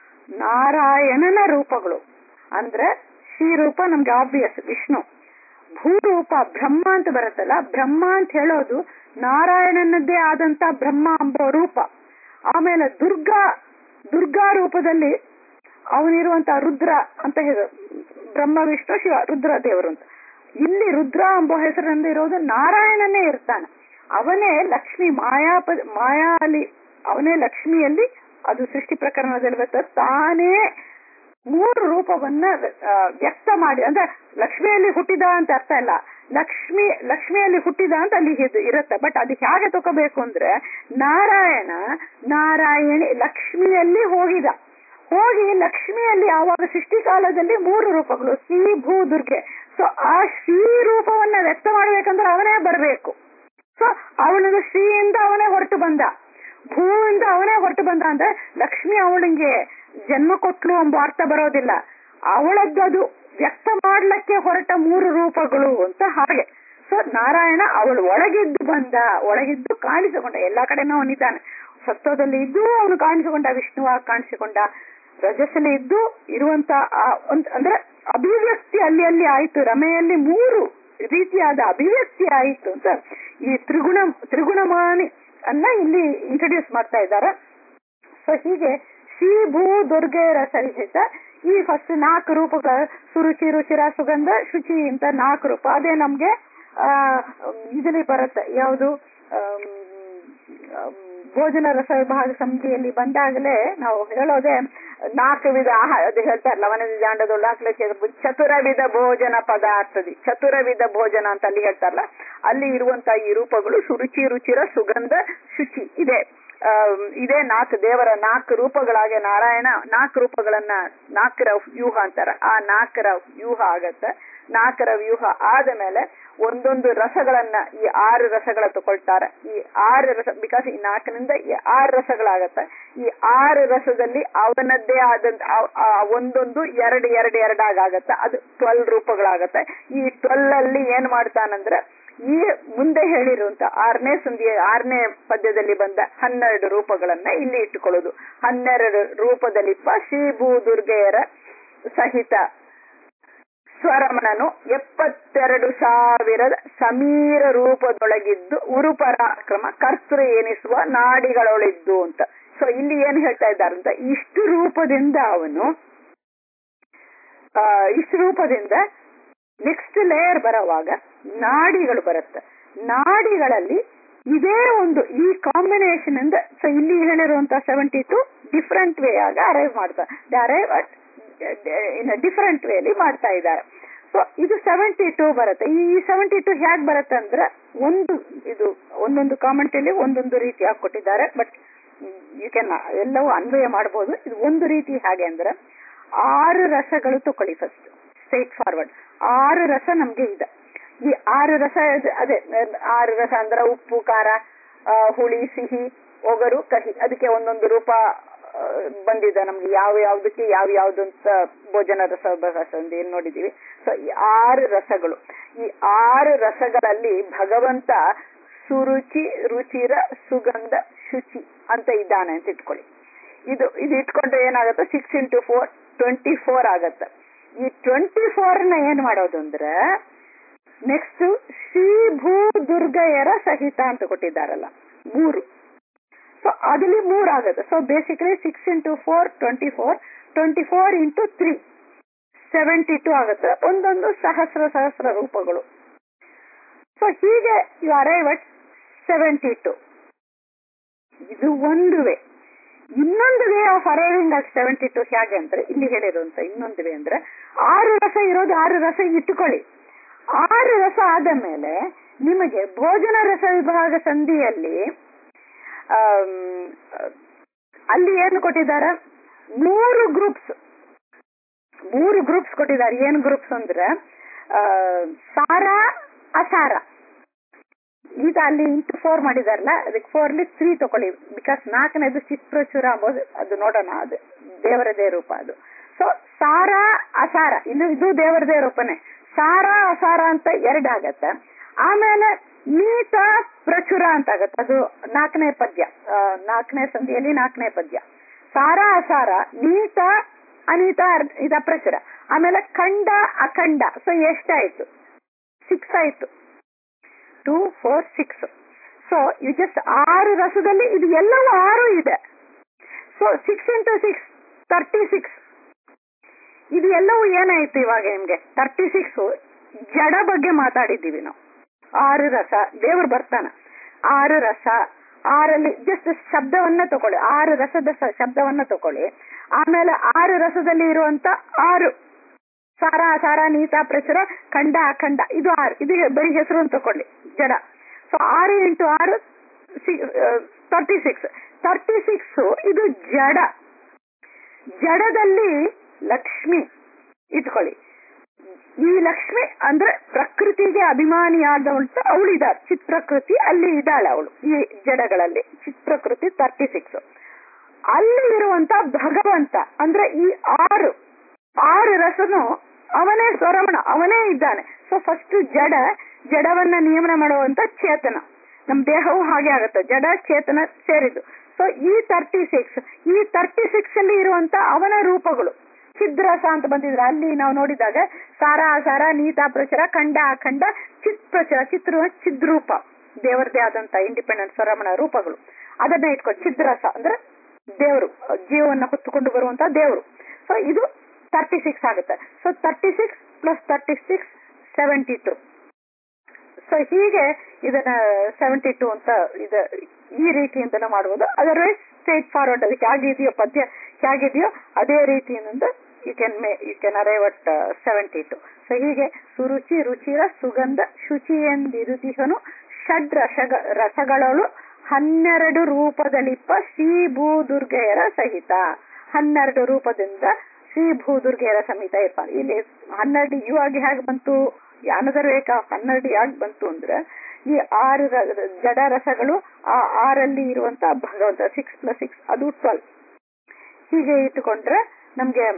ನಾರಾಯಣನ ರೂಪಗಳು ಅಂದ್ರೆ ಶ್ರೀರೂಪ ನಮ್ಗೆ ಆಬ್ವಿಯಸ್ ವಿಷ್ಣು ಭೂರೂಪ ಬ್ರಹ್ಮ ಅಂತ ಬರುತ್ತಲ್ಲ ಬ್ರಹ್ಮ ಅಂತ ಹೇಳೋದು ನಾರಾಯಣನದ್ದೇ ಆದಂತ ಬ್ರಹ್ಮ ಎಂಬ ರೂಪ ಆಮೇಲೆ ದುರ್ಗಾ ದುರ್ಗಾ ರೂಪದಲ್ಲಿ ಅವನಿರುವಂತ ರುದ್ರ ಅಂತ ಹೇಳ ಬ್ರಹ್ಮ ವಿಷ್ಣು ಶಿವ ರುದ್ರ ದೇವರು ಅಂತ ಇಲ್ಲಿ ರುದ್ರ ಎಂಬ ಹೆಸರಿನಿಂದ ಇರೋದು ನಾರಾಯಣನೇ ಇರ್ತಾನೆ ಅವನೇ ಲಕ್ಷ್ಮಿ ಮಾಯಾಪ ಮಾಯಾಲಿ ಅವನೇ ಲಕ್ಷ್ಮಿಯಲ್ಲಿ ಅದು ಸೃಷ್ಟಿ ಪ್ರಕರಣದಲ್ಲಿ ಬರ್ತದೆ ತಾನೇ ಮೂರು ರೂಪವನ್ನ ವ್ಯಕ್ತ ಮಾಡಿ ಅಂದ್ರೆ ಲಕ್ಷ್ಮಿಯಲ್ಲಿ ಹುಟ್ಟಿದ ಅಂತ ಅರ್ಥ ಇಲ್ಲ ಲಕ್ಷ್ಮಿ ಲಕ್ಷ್ಮಿಯಲ್ಲಿ ಹುಟ್ಟಿದ ಅಂತ ಅಲ್ಲಿ ಇರುತ್ತೆ ಬಟ್ ಅದು ಹೇಗೆ ತಗೋಬೇಕು ಅಂದ್ರೆ ನಾರಾಯಣ ನಾರಾಯಣಿ ಲಕ್ಷ್ಮಿಯಲ್ಲಿ ಹೋಗಿದ ಹೋಗಿ ಲಕ್ಷ್ಮಿಯಲ್ಲಿ ಆವಾಗ ಸೃಷ್ಟಿ ಕಾಲದಲ್ಲಿ ಮೂರು ರೂಪಗಳು ಶ್ರೀ ಭೂ ದುರ್ಗೆ ಸೊ ಆ ಶ್ರೀ ರೂಪವನ್ನ ವ್ಯಕ್ತ ಮಾಡ್ಬೇಕಂದ್ರೆ ಅವನೇ ಬರಬೇಕು ಸೊ ಅವನಿಗೆ ಶ್ರೀಯಿಂದ ಅವನೇ ಹೊರಟು ಬಂದ ಭೂವಿಂದ ಅವನೇ ಹೊರಟು ಬಂದ ಅಂದ್ರೆ ಲಕ್ಷ್ಮಿ ಅವಳಿಗೆ ಜನ್ಮ ಕೊಟ್ಲು ಎಂಬ ಅರ್ಥ ಬರೋದಿಲ್ಲ ಅವಳದ್ದು ಅದು ವ್ಯಕ್ತ ಮಾಡ್ಲಿಕ್ಕೆ ಹೊರಟ ಮೂರು ರೂಪಗಳು ಅಂತ ಹಾಗೆ ಸೊ ನಾರಾಯಣ ಅವಳು ಒಳಗಿದ್ದು ಬಂದ ಒಳಗಿದ್ದು ಕಾಣಿಸಿಕೊಂಡ ಎಲ್ಲಾ ಕಡೆನೂ ಅವನಿದ್ದಾನೆ ಸತ್ವದಲ್ಲಿ ಇದ್ದು ಅವನು ಕಾಣಿಸಿಕೊಂಡ ವಿಷ್ಣುವಾಗಿ ಕಾಣಿಸಿಕೊಂಡ ರಜಸ್ಸಲ್ಲಿ ಇದ್ದು ಇರುವಂತ ಅಂದ್ರೆ ಅಭಿವ್ಯಕ್ತಿ ಅಲ್ಲಿ ಅಲ್ಲಿ ಆಯ್ತು ರಮೆಯಲ್ಲಿ ಮೂರು ರೀತಿಯಾದ ಅಭಿವ್ಯಕ್ತಿ ಆಯಿತು ಅಂತ ಈ ತ್ರಿಗುಣ ತ್ರಿಗುಣಮಾನಿ ಅನ್ನ ಇಲ್ಲಿ ಇಂಟ್ರೊಡ್ಯೂಸ್ ಮಾಡ್ತಾ ಇದ್ದಾರೆ ಸೊ ಹೀಗೆ ಶ್ರೀ ಭೂ ದುರ್ಗೆಯರ ಸಹಿತ ಈ ಫಸ್ಟ್ ನಾಲ್ಕು ರೂಪಗಳ ಸುರುಚಿ ರುಚಿರ ಸುಗಂಧ ಶುಚಿ ಅಂತ ನಾಲ್ಕು ರೂಪ ಅದೇ ನಮ್ಗೆ ಆ ಇದರಲ್ಲಿ ಬರುತ್ತೆ ಯಾವುದು ಭೋಜನ ರಸ ವಿಭಾಗ ಸಮಿತಿಯಲ್ಲಿ ಬಂದಾಗಲೇ ನಾವು ಹೇಳೋದೇ ನಾಲ್ಕು ವಿಧ ಆಹಾರ ಅದು ಹೇಳ್ತಾರೆ ಲವಣ ಜಾಂಡದೊಳ್ಳು ಹಾಕ್ಲಿಕ್ಕೆ ಚತುರ ವಿಧ ಭೋಜನ ಪದಾರ್ಥದಿ ಚತುರ ವಿಧ ಭೋಜನ ಅಂತ ಅಲ್ಲಿ ಹೇಳ್ತಾರಲ್ಲ ಅಲ್ಲಿ ಇರುವಂತ ಈ ರೂಪಗಳು ಸುರುಚಿ ರುಚಿರ ಸುಗಂಧ ಶುಚಿ ಇದೆ ಇದೇ ನಾಲ್ಕು ದೇವರ ನಾಲ್ಕು ರೂಪಗಳಾಗೆ ನಾರಾಯಣ ನಾಲ್ಕು ರೂಪಗಳನ್ನ ನಾಲ್ಕರ ವ್ಯೂಹ ಅಂತಾರ ಆ ನಾಲ್ಕರ ವ್ಯೂಹ ಆಗತ್ತೆ ನಾಲ್ಕರ ವ್ಯೂಹ ಆದ ಮೇಲೆ ಒಂದೊಂದು ರಸಗಳನ್ನ ಈ ಆರು ರಸಗಳ ತಗೊಳ್ತಾರೆ ಈ ಆರು ರಸ ಬಿಕಾಸ್ ಈ ನಾಲ್ಕರಿಂದ ಈ ಆರು ರಸಗಳಾಗತ್ತೆ ಈ ಆರು ರಸದಲ್ಲಿ ಅವನದ್ದೇ ಆದಂತ ಒಂದೊಂದು ಎರಡು ಎರಡು ಎರಡಾಗತ್ತೆ ಅದು ಟ್ವೆಲ್ ರೂಪಗಳಾಗತ್ತೆ ಈ ಟ್ವೆಲ್ ಅಲ್ಲಿ ಏನ್ ಮಾಡ್ತಾನಂದ್ರೆ ಈ ಮುಂದೆ ಹೇಳಿರುವಂತ ಆರನೇ ಸಂಧಿ ಆರನೇ ಪದ್ಯದಲ್ಲಿ ಬಂದ ಹನ್ನೆರಡು ರೂಪಗಳನ್ನ ಇಲ್ಲಿ ಇಟ್ಟುಕೊಳ್ಳೋದು ಹನ್ನೆರಡು ರೂಪದಲ್ಲಿ ಶ್ರೀ ಭೂ ದುರ್ಗೆಯರ ಸಹಿತ ಸ್ವರಮಣನು ಎಪ್ಪತ್ತೆರಡು ಸಾವಿರದ ಸಮೀರ ರೂಪದೊಳಗಿದ್ದು ಉರುಪರಾಕ್ರಮ ಕರ್ತೃ ಎನಿಸುವ ನಾಡಿಗಳೊಳಿದ್ದು ಅಂತ ಸೊ ಇಲ್ಲಿ ಏನ್ ಹೇಳ್ತಾ ಇದ್ದಾರೆ ಅಂತ ಇಷ್ಟು ರೂಪದಿಂದ ಅವನು ಆ, ಇಷ್ಟು ರೂಪದಿಂದ ನೆಕ್ಸ್ಟ್ ಲೇಯರ್ ಬರೋವಾಗ ನಾಡಿಗಳು ಬರುತ್ತೆ ನಾಡಿಗಳಲ್ಲಿ ಇದೇ ಒಂದು ಈ ಕಾಂಬಿನೇಷನ್ ಇಂದ ಸೊ ಇಲ್ಲಿ ಹೇಳಿರುವಂತ ಸೆವೆಂಟಿ ಟು ಡಿಫ್ರೆಂಟ್ ವೇ ಆಗ ಅರೈವ್ ಮಾಡ್ತಾರೆ arrive at in differently ಮಾಡ್ತಾ ಇದ್ದಾರೆ ಸೊ ಇದು ಸೆವೆಂಟಿ ಟೂ ಬರುತ್ತೆ ಈ ಸೆವೆಂಟಿ ಟೂ ಹೇಗ್ ಬರುತ್ತೆ ಅಂದ್ರೆ ಒಂದು ಇದು ಒಂದೊಂದು ಕಾಮೆಂಟ್ ಅಲ್ಲಿ ಒಂದೊಂದು ರೀತಿ ಆಗಿ ಕೊಟ್ಟಿದ್ದಾರೆ ಬಟ್ ಯು ಕ್ಯಾನ್ ಎಲ್ಲವೂ ಅನ್ವಯ ಮಾಡಬಹುದು ಇದು ಒಂದು ರೀತಿ ಹಾಗೆ ಅಂದ್ರೆ ಆರು ರಸಗಳು ತಕೊಳ್ಳಿ ಫಸ್ಟ್ ಸ್ಟ್ರೈಟ್ ಫಾರ್ವರ್ಡ್ ಆರು ರಸ ನಮ್ಗೆ ಇದೆ ಈ ಆರು ರಸ ಇದೆ- ಅದೇ ಆರು ರಸ ಅಂದ್ರೆ ಉಪ್ಪು ಖಾರ ಆ, ಹುಳಿ ಸಿಹಿ ಒಗರು ಕಹಿ ಅದಕ್ಕೆ ಒಂದೊಂದು ರೂಪ ಆ, ಬಂದಿದೆ ನಮ್ಗೆ ಯಾವ ಯಾವ್ದಕ್ಕೆ ಯಾವ ಯಾವ್ದು ಅಂತ ಭೋಜನ ರಸ ರಸ ಅಂತ ಏನ್ ನೋಡಿದೀವಿ ಸೊ ಈ ಆರು ರಸಗಳು ಈ ಆರು ರಸಗಳಲ್ಲಿ ಭಗವಂತ ಸುರುಚಿ ರುಚಿರ ಸುಗಂಧ ಶುಚಿ ಅಂತ ಇದ್ದಾನೆ ಅಂತ ಇಟ್ಕೊಳ್ಳಿ ಇದು ಇದು ಇಟ್ಕೊಂಡ್ರೆ ಏನಾಗುತ್ತೆ six into four twenty four ಆಗತ್ತೆ ಈ ಟ್ವೆಂಟಿ ಫೋರ್ ನ ಏನ್ ಮಾಡೋದು ಅಂದ್ರೆ ನೆಕ್ಸ್ಟ್ ಶ್ರೀ ಭೂ ದುರ್ಗಯರ ಸಹಿತ ಅಂತ ಕೊಟ್ಟಿದ್ದಾರಲ್ಲ ಮೂರು ಸೊ ಅದಲ್ಲಿ ಮೂರ್ ಆಗುತ್ತೆ so basically six into four twenty four twenty four into three seventy two ಆಗುತ್ತೆ ಒಂದೊಂದು ಸಹಸ್ರ ಸಹಸ್ರ ರೂಪಗಳು ಸೊ ಹೀಗೆ you arrive at seventy two ಇದು ಒಂದು ವೇ ಇನ್ನೊಂದು way of arriving at seventy two ಹೇಗೆ ಅಂದ್ರೆ ಇಲ್ಲಿ ಹೇಳಿರುವಂತ ಇನ್ನೊಂದು ವೇ ಅಂದ್ರೆ ಆರು ರಸ ಇರೋದು ಆರು ರಸ ಇಟ್ಟುಕೊಳ್ಳಿ ಆರು ರಸ ಆದ ಮೇಲೆ ನಿಮಗೆ ಭೋಜನ ರಸ ವಿಭಾಗ ಸಂಧಿಯಲ್ಲಿ ಆಮ್, ಅಲ್ಲಿ ಏನು ಕೊಟ್ಟಿದ್ದಾರೆ ಮೂರು ಗ್ರೂಪ್ಸ್ ಮೂರು ಗ್ರೂಪ್ಸ್ ಕೊಟ್ಟಿದ್ದಾರೆ ಏನು ಗ್ರೂಪ್ಸ್ ಅಂದ್ರೆ ಆ, ಸಾರ ಅಸಾರ ಈಗ ಅಲ್ಲಿ ಇಂಟು ಫೋರ್ ಮಾಡಿದಾರಲ್ಲ ಅದಕ್ಕೆ ಫೋರ್ ಅಲ್ಲಿ ತ್ರೀ ತಗೊಳ್ಳಿ ಬಿಕಾಸ್ ನಾಲ್ಕನೇದು ಚಿತ್ರಚೂರ ಅಂಬೋದು ಅದು ನೋಡೋಣ ಅದು ದೇವರದೇ ರೂಪ ಅದು ಸೊ ಸಾರ ಅಸಾರ ಇನ್ನು ಇದು ದೇವರದೇ ರೂಪನೇ ಸಾರ ಅಸಾರ ಅಂತ ಎರಡಾಗತ್ತೆ ಆಮೇಲೆ ನೀತ ಪ್ರಚುರ ಅಂತ ಆಗತ್ತೆ ಅದು ನಾಲ್ಕನೇ ಪದ್ಯ ಆ, ನಾಲ್ಕನೇ ಸಂಧಿಯಲ್ಲಿ ನಾಲ್ಕನೇ ಪದ್ಯ ಸಾರ ಅಸಾರ ನೀತ ಅನೀತ ಅರ್- ಇದ ಪ್ರಚುರ ಆಮೇಲೆ ಖಂಡ ಅಖಂಡ ಸೊ ಎಷ್ಟಾಯ್ತು ಸಿಕ್ಸ್ ಆಯ್ತು ಟೂ ಫೋರ್ ಸಿಕ್ಸ್ ಸೊ ಇದು ಜಸ್ಟ್ ಆರು ರಸದಲ್ಲಿ ಇದು ಎಲ್ಲವೂ ಆರು ಇದೆ so six into six thirty six ಇದು ಎಲ್ಲವೂ ಏನಾಯ್ತು ಇವಾಗ ನಿಮ್ಗೆ ತರ್ಟಿ ಸಿಕ್ಸ್ ಜಡ ಬಗ್ಗೆ ಮಾತಾಡಿದ್ದೀವಿ ನಾವು ಆರು ರಸ ದೇವರು ಬರ್ತಾನ ಆರು ರಸ ಆರಲ್ಲಿ ಜಸ್ಟ್ ಶಬ್ದವನ್ನ ತಗೊಳ್ಳಿ ಆರು ರಸದ ಸ- ಶಬ್ದವನ್ನ ತಗೊಳ್ಳಿ ಆಮೇಲೆ ಆರು ರಸದಲ್ಲಿ ಇರುವಂತ ಆರು ಸಾರ ಸಾರ ನೀತ ಪ್ರಚುರ ಖಂಡ ಅಖಂಡ ಇದು ಆರು ಇದು ಬರೀ ಹೆಸರು ಅಂತ ತಕೊಳ್ಳಿ ಜಡ ಸೊ ಆರು ಇಂಟು ಆರು ತರ್ಟಿ ಸಿಕ್ಸ್ ತರ್ಟಿ ಸಿಕ್ಸ್ ಇದು ಜಡ ಜಡದಲ್ಲಿ ಲಕ್ಷ್ಮಿ ಇಟ್ಕೊಳ್ಳಿ ಈ ಲಕ್ಷ್ಮಿ ಅಂದ್ರೆ ಪ್ರಕೃತಿಗೆ ಅಭಿಮಾನಿಯಾದವಳು ಅವಳಿದ್ದಾಳೆ ಚಿತ್ರಕೃತಿ ಅಲ್ಲಿ ಇದ್ದಾಳೆ ಅವಳು ಈ ಜಡಗಳಲ್ಲಿ ಚಿತ್ರಕೃತಿ ತರ್ಟಿ ಸಿಕ್ಸ್ ಅಲ್ಲಿ ಇರುವಂತ ಭಗವಂತ ಅಂದ್ರೆ ಈ ಆರು ಆರು ರಸನು ಅವನೇ ಸ್ವರಮಣ ಅವನೇ ಇದ್ದಾನೆ ಸೊ ಫಸ್ಟ್ ಜಡ ಜಡವನ್ನ ನಿಯಮನ ಮಾಡುವಂತ ಚೇತನ ನಮ್ ದೇಹವು ಹಾಗೆ ಆಗುತ್ತೆ ಜಡ ಚೇತನ ಸೇರಿದ್ದು ಸೊ ಈ ತರ್ಟಿ ಸಿಕ್ಸ್ ಈ ತರ್ಟಿ ಸಿಕ್ಸ್ ಅಲ್ಲಿ ಇರುವಂತ ಅವನ ರೂಪಗಳು ಚಿದ್ರಸ ಅಂತ ಬಂದಿದ್ರೆ ಅಲ್ಲಿ ನಾವು ನೋಡಿದಾಗ ಸಾರ ಅಸಾರ ನೀತ ಪ್ರಚರ ಖಂಡ ಅಖಂಡ ಚಿತ್ ಪ್ರಚರ ಚಿತ್ರ ಚಿದ್ರೂಪ ದೇವರದೇ ಆದಂತ ಇಂಡಿಪೆಂಡೆಂಟ್ ಸ್ವರಮಣ ರೂಪಗಳು ಅದನ್ನ ಇಟ್ಕೊಂಡು ಚಿದ್ರಸ ಅಂದ್ರೆ ದೇವರು ಜೀವವನ್ನ ಹೊತ್ತುಕೊಂಡು ಬರುವಂತ ದೇವರು ಸೊ ಇದು ತರ್ಟಿ ಸಿಕ್ಸ್ ಆಗುತ್ತೆ so thirty six plus thirty six seventy two so ಹೀಗೆ ಇದನ್ನ ಸೆವೆಂಟಿ ಟು ಅಂತ ಇದ ಈ ರೀತಿಯಿಂದಲೂ ಮಾಡಬಹುದು ಅದರ್ವೈಸ್ ಸ್ಟ್ರೇಟ್ ಫಾರ್ವರ್ಡ್ ಅದಕ್ಕೆ ಹೇಗಿದೆಯೋ ಪದ್ಯ ಹೇಗಿದೆಯೋ ಅದೇ ರೀತಿಯಿಂದ you can may you can arrive at seventy two so ಹೀಗೆ ಸುರುಚಿ ರುಚಿರ ಸುಗಂಧ ಶುಚಿ ಎಂದಿರುತಿಹನು ಷಡ್ ರಸಗ ರಸಗಳಳು ಹನ್ನೆರಡು ರೂಪದಲ್ಲಿಪ್ಪ ಶ್ರೀ ಭೂದುರ್ಗೆಯರ ಸಹಿತ ಹನ್ನೆರಡು ರೂಪದಿಂದ ಶ್ರೀ ಭೂದುರ್ಗೆಯರ ಸಮೇತ ಇರ್ತಾರೆ ಇಲ್ಲಿ ಹನ್ನೆರಡು ಯು ಆಗಿ ಹೇಗೆ ಬಂತು ಯಾನದರ ಏಕ ಹನ್ನೆರಡು ಯಾಕೆ ಬಂತು ಅಂದ್ರೆ ಈ ಆರು ರ- ಜಡ ರಸಗಳು ಆ ಆರಲ್ಲಿ ಇರುವಂತ ಭಗವಂತ ಸಿಕ್ಸ್ ಪ್ಲಸ್ ಸಿಕ್ಸ್ ಅದು ಟ್ವೆಲ್ ಹೀಗೆ ಇಟ್ಟುಕೊಂಡ್ರೆ ನಮ್ಗೆ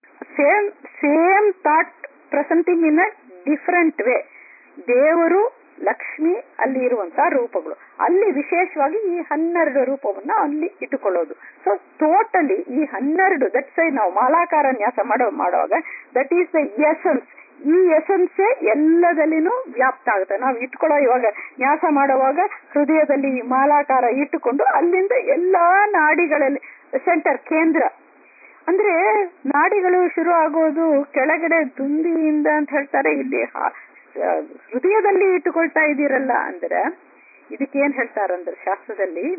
same same thought presenting in a different way ದೇವರು ಲಕ್ಷ್ಮಿ ಅಲ್ಲಿ ಇರುವಂತ ರೂಪಗಳು ಅಲ್ಲಿ ವಿಶೇಷವಾಗಿ ಈ ಹನ್ನೆರಡು ರೂಪವನ್ನ ಅಲ್ಲಿ ಇಟ್ಟುಕೊಳ್ಳೋದು ಸೊ ಟೋಟಲಿ ಈ ಹನ್ನೆರಡು ದಟ್ಸ್ ನಾವು ಮಾಲಾಕಾರ ನ್ಯಾಸ ಮಾಡೋ ಮಾಡುವಾಗ ದಟ್ ಈಸ್ ದ ಎಸೆನ್ಸ್ ಈ ಎಸೆನ್ಸೇ ಎಲ್ಲದಲ್ಲಿನೂ ವ್ಯಾಪ್ತ ಆಗುತ್ತೆ ನಾವು ಇಟ್ಕೊಳ್ಳೋ ಇವಾಗ ನ್ಯಾಸ ಮಾಡುವಾಗ ಹೃದಯದಲ್ಲಿ ಈ ಮಾಲಾಕಾರ ಇಟ್ಟುಕೊಂಡು ಅಲ್ಲಿಂದ ಎಲ್ಲಾ ನಾಡಿಗಳಲ್ಲಿ ಸೆಂಟರ್ ಕೇಂದ್ರ ಅಂದ್ರೆ ನಾಡಿಗಳು ಶುರು ಆಗೋದು ಕೆಳಗಡೆ ದುಂದಿಯಿಂದ ಅಂತ ಹೇಳ್ತಾರೆ ಇಲ್ಲಿ ಹ- ಆ, ಹೃದಯದಲ್ಲಿ ಇಟ್ಟುಕೊಳ್ತಾ ಇದ್ದೀರಲ್ಲ ಅಂದ್ರೆ ಇದಕ್ಕೆ ಏನ್ ಹೇಳ್ತಾರಂದ್ರೆ ಶಾಸ್ತ್ರದಲ್ಲಿ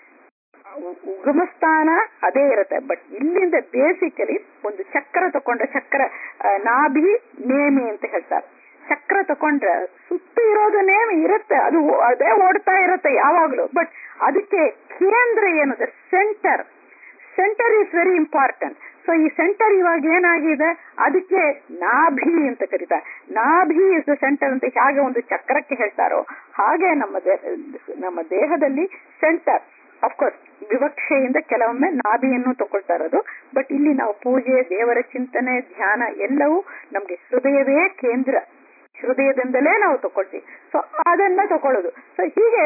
ಉಗಮಸ್ಥಾನ ಅದೇ ಇರುತ್ತೆ ಬಟ್ ಇಲ್ಲಿಂದ ಬೇಸಿಕಲಿ ಒಂದು ಚಕ್ರ ತಕೊಂಡ್ರೆ ಚಕ್ರ ಆ, ನಾಭಿ ನೇಮಿ ಅಂತ ಹೇಳ್ತಾರೆ ಚಕ್ರ ತಕೊಂಡ್ರೆ ಸುತ್ತ ಇರೋದು ನೇಮಿ ಇರುತ್ತೆ ಅದು ಓ- ಅದೇ ಓಡ್ತಾ ಇರುತ್ತೆ ಯಾವಾಗ್ಲೂ ಬಟ್ ಅದಕ್ಕೆ ಕೇಂದ್ರ ಏನದು centre centre is very important so ಈ ಸೆಂಟರ್ ಇವಾಗ ಏನಾಗಿದೆ ಅದಕ್ಕೆ ನಾಭಿ ಅಂತ ಕರೀತಾರೆ ನಾಭಿ ಇಸ್ ದ ಸೆಂಟರ್ ಅಂತ ಹೇಗೆ ಒಂದು ಚಕ್ರಕ್ಕೆ ಹೇಳ್ತಾರೋ ಹಾಗೆ ನಮ್ಮ ದೇ- ನಮ್ಮ ದೇಹದಲ್ಲಿ ಸೆಂಟರ್ ಅಫ್ಕೋರ್ಸ್ ವಿವಕ್ಷೆಯಿಂದ ಕೆಲವೊಮ್ಮೆ ನಾಭಿಯನ್ನು ತಗೊಳ್ತಾ ಇರೋದು ಬಟ್ ಇಲ್ಲಿ ನಾವು ಪೂಜೆ ದೇವರ ಚಿಂತನೆ ಧ್ಯಾನ ಎಲ್ಲವೂ ನಮ್ಗೆ ಹೃದಯವೇ ಕೇಂದ್ರ ಹೃದಯದಿಂದಲೇ ನಾವು ತಗೊಳ್ತೀವಿ ಸೊ ಅದನ್ನ ತಗೊಳ್ಳೋದು ಸೊ ಹೀಗೆ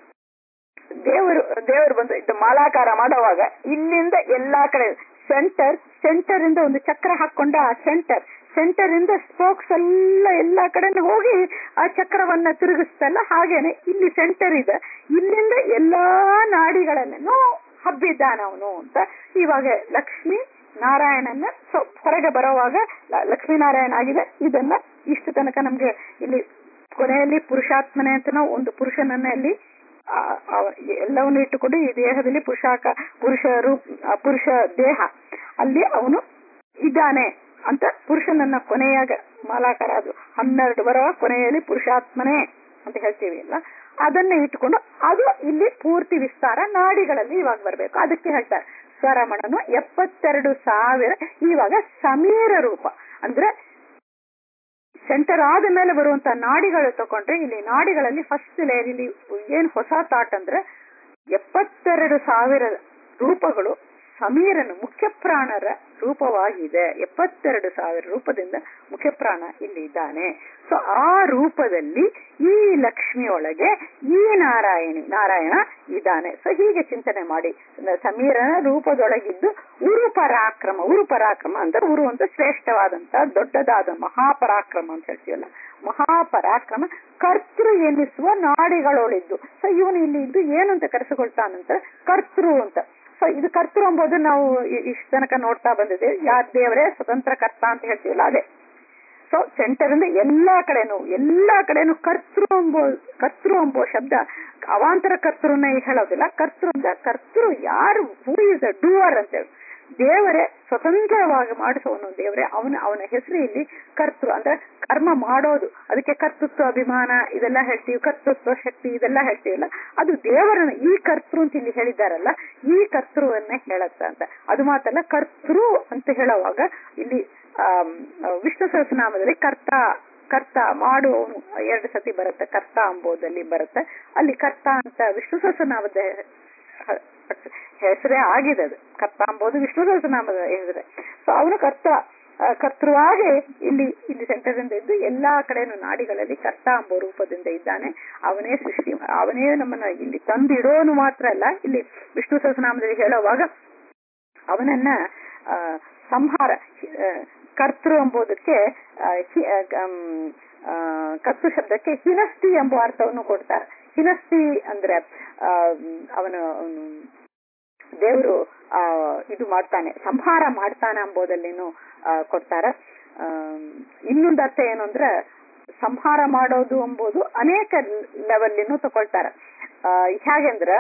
ದೇವರು ದೇವರು ಬಂದು ಇದು ಮಾಲಾಕಾರ ಮಾಡುವಾಗ ಇಲ್ಲಿಂದ ಎಲ್ಲಾ ಕಡೆ ಸೆಂಟರ್ ಸೆಂಟರ್ ಇಂದ ಒಂದು ಚಕ್ರ ಹಾಕೊಂಡ ಆ ಸೆಂಟರ್ ಸೆಂಟರ್ ಇಂದ ಸ್ಪೋಕ್ಸ್ ಎಲ್ಲ ಎಲ್ಲಾ ಕಡೆ ಹೋಗಿ ಆ ಚಕ್ರವನ್ನ ತಿರುಗಿಸ್ತಲ್ಲ ಹಾಗೇನೆ ಇಲ್ಲಿ ಸೆಂಟರ್ ಇದೆ ಇಲ್ಲಿಂದ ಎಲ್ಲಾ ನಾಡಿಗಳನ್ನೇನು ಹಬ್ಬಿದ್ದಾನ ಅವನು ಅಂತ ಇವಾಗ ಲಕ್ಷ್ಮಿ ನಾರಾಯಣನ ಸೊ ಹೊರಗೆ ಬರೋವಾಗ ಲ- ಲಕ್ಷ್ಮೀನಾರಾಯಣ ಆಗಿದೆ ಇದನ್ನ ಇಷ್ಟು ತನಕ ನಮ್ಗೆ ಇಲ್ಲಿ ಕೊನೆಯಲ್ಲಿ ಪುರುಷಾತ್ಮನೆ ಅಂತ ನಾವು ಒಂದು ಪುರುಷನನ್ನ ಇಲ್ಲಿ ಆ, ಆ, ಎಲ್ಲವನ್ನು ಇಟ್ಟುಕೊಂಡು ಈ ದೇಹದಲ್ಲಿ ಪುರುಷಾಕ ಪುರುಷ ರೂಪ ಆ, ಪುರುಷ ದೇಹ ಅಲ್ಲಿ ಅವನು ಇದ್ದಾನೆ ಅಂತ ಪುರುಷನನ್ನ ಕೊನೆಯಾಗ ಮಾಲಾಕಾರ ಅದು ಹನ್ನೆರಡು ಬರುವ ಕೊನೆಯಲ್ಲಿ ಪುರುಷಾತ್ಮನೇ ಅಂತ ಹೇಳ್ತೀವಿ ಅಲ್ಲ ಅದನ್ನ ಇಟ್ಕೊಂಡು ಅದು ಇಲ್ಲಿ ಪೂರ್ತಿ ವಿಸ್ತಾರ ನಾಡಿಗಳಲ್ಲಿ ಇವಾಗ ಬರ್ಬೇಕು ಅದಕ್ಕೆ ಹೇಳ್ತಾರೆ ಸ್ವರಮಣನು ಎಪ್ಪತ್ತೆರಡು ಸಾವಿರ ಇವಾಗ ಸಮೀರ ರೂಪ ಅಂದ್ರೆ ಸೆಂಟರ್ ಆದ ಮೇಲೆ ಬರುವಂತ ನಾಡಿಗಳು ತಕೊಂಡ್ರೆ ಇಲ್ಲಿ ನಾಡಿಗಳಲ್ಲಿ ಫಸ್ಟ್ ಲೇಯರ್ ಇಲ್ಲಿ ಏನ್ ಹೊಸ ಥಾಟ್ ಅಂದ್ರೆ ಎಪ್ಪತ್ತೆರಡು ಸಾವಿರ ರೂಪಗಳು ಸಮೀರನು ಮುಖ್ಯ ಪ್ರಾಣರ ರೂಪವಾಗಿದೆ ಎಪ್ಪತ್ತೆರಡು ಸಾವಿರ ರೂಪದಿಂದ ಮುಖ್ಯ ಪ್ರಾಣ ಇಲ್ಲಿ ಇದ್ದಾನೆ ಸೊ ಆ ರೂಪದಲ್ಲಿ ಈ ಲಕ್ಷ್ಮಿಯೊಳಗೆ ಈ ನಾರಾಯಣಿ ನಾರಾಯಣ ಇದ್ದಾನೆ ಸೊ ಹೀಗೆ ಚಿಂತನೆ ಮಾಡಿ ಸಮೀರನ ರೂಪದೊಳಗಿದ್ದು ಉರು ಪರಾಕ್ರಮ ಉರು ಪರಾಕ್ರಮ ಅಂದ್ರೆ ಉರು ಅಂತ ಶ್ರೇಷ್ಠವಾದಂತ ದೊಡ್ಡದಾದ ಮಹಾಪರಾಕ್ರಮ ಅಂತ ಹೇಳ್ತೀವಲ್ಲ ಮಹಾಪರಾಕ್ರಮ ಕರ್ತೃ ಎನ್ನಿಸುವ ನಾಡಿಗಳೊಳಿದ್ದು ಸೊ ಇವನು ಇಲ್ಲಿ ಇದ್ದು ಏನು ಅಂತ ಕರೆಸಿಕೊಳ್ತಾನಂತ ಕರ್ತೃ ಅಂತ ಸೊ ಇದು ಕರ್ತೃ ಎಂಬುದು ನಾವು ಇ- ಇಷ್ಟು ತನಕ ನೋಡ್ತಾ ಬಂದಿದೆ ಯಾರ ದೇವರೇ ಸ್ವತಂತ್ರ ಕರ್ತ ಅಂತ ಹೇಳ್ತೀವಲ್ಲ ಅದೇ ಸೊ ಸೆಂಟರ್ ಇಂದ ಎಲ್ಲಾ ಕಡೆನು ಎಲ್ಲಾ ಕಡೆನು ಕರ್ತೃ ಎಂಬೋ ಕರ್ತೃ ಎಂಬೋ ಶಬ್ದ ಅವಾಂತರ ಕರ್ತೃನ ಹೇಳೋದಿಲ್ಲ ಕರ್ತೃ ಅಂತ ಕರ್ತೃ ಯಾರು ಹೂ ಇಸ್ ದ ಡೂವರ್ ಅಂತೇಳಿ ದೇವರೇ ಸ್ವತಂತ್ರವಾಗಿ ಮಾಡಿಸೋನು ದೇವರೇ ಅವನ ಅವನ ಹೆಸರು ಇಲ್ಲಿ ಕರ್ತೃ ಅಂದ್ರೆ ಕರ್ಮ ಮಾಡೋದು ಅದಕ್ಕೆ ಕರ್ತೃತ್ವ ಅಭಿಮಾನ ಇದೆಲ್ಲ ಹೇಳ್ತೀವಿ ಕರ್ತೃತ್ವ ಶಕ್ತಿ ಇದೆಲ್ಲ ಹೇಳ್ತೀವಲ್ಲ ಅದು ದೇವರನ್ನ ಈ ಕರ್ತೃ ಅಂತ ಇಲ್ಲಿ ಹೇಳಿದಾರಲ್ಲ ಈ ಕರ್ತೃವನ್ನ ಹೇಳತ್ತ ಅಂತ ಅದು ಮಾತಲ್ಲ ಕರ್ತೃ ಅಂತ ಹೇಳುವಾಗ ಇಲ್ಲಿ ಆಮ್, ವಿಷ್ಣು ಸಹಸ್ರನಾಮದಲ್ಲಿ ಕರ್ತ ಕರ್ತ ಮಾಡುವವನು ಎರಡು ಸತಿ ಬರುತ್ತೆ ಕರ್ತ ಅಂಬೋದಲ್ಲಿ ಬರುತ್ತೆ ಅಲ್ಲಿ ಕರ್ತ ಅಂತ ವಿಷ್ಣು ಸಹಸ್ರನಾಮದ ಹ- ಹೆಸರೇ ಆಗಿದೆ ಅದು ಕರ್ತ ಅಂಬೋದು ವಿಷ್ಣು ಸಹಸ್ರನಾಮದ ಹೆಸರೇ ಸೊ ಅವನು ಕರ್ತ ಆ, ಕರ್ತೃವಾಗಿ ಇಲ್ಲಿ ಇಲ್ಲಿ ಸೆಂಟರ್ದಿಂದ ಇದ್ದು ಎಲ್ಲಾ ಕಡೆನೂ ನಾಡಿಗಳಲ್ಲಿ ಕರ್ತ ಎಂಬ ರೂಪದಿಂದ ಇದ್ದಾನೆ ಅವನೇ ಸೃಷ್ಟಿ ಅವನೇ ನಮ್ಮನ್ನ ಇಲ್ಲಿ ತಂದಿಡೋನು ಮಾತ್ರ ಅಲ್ಲ ಇಲ್ಲಿ ವಿಷ್ಣು ಸಹಸ್ರನಾಮದಲ್ಲಿ ಹೇಳುವಾಗ ಅವನನ್ನ ಆ, ಸಂಹಾರ ಆ, ಕರ್ತೃ ಎಂಬುದಕ್ಕೆ ಆ, ಹಿ- ಆ, ಗಮ್, ಆ, ಕರ್ತೃ ಶಬ್ದಕ್ಕೆ ಹಿನಸ್ತಿ ಎಂಬ ಅರ್ಥವನ್ನು ಕೊಡ್ತಾರೆ ಹಿನಸ್ತಿ ಅಂದ್ರೆ ಆ, ಅವನು ಅವನು ದೇವರು ಆ ಇದು ಮಾಡ್ತಾನೆ ಸಂಹಾರ ಮಾಡ್ತಾನೆ ಎಂಬುದಲ್ಲಿನೂ ಆ, ಕೊಡ್ತಾರ ಆ, ಇನ್ನೊಂದು ಅರ್ಥ ಏನು ಅಂದ್ರೆ ಸಂಹಾರ ಮಾಡೋದು ಎಂಬುದು ಅನೇಕ ಲೆವೆಲ್ಲಿನೂ ತಗೊಳ್ತಾರ ಆ, ಹೇಗೆಂದ್ರ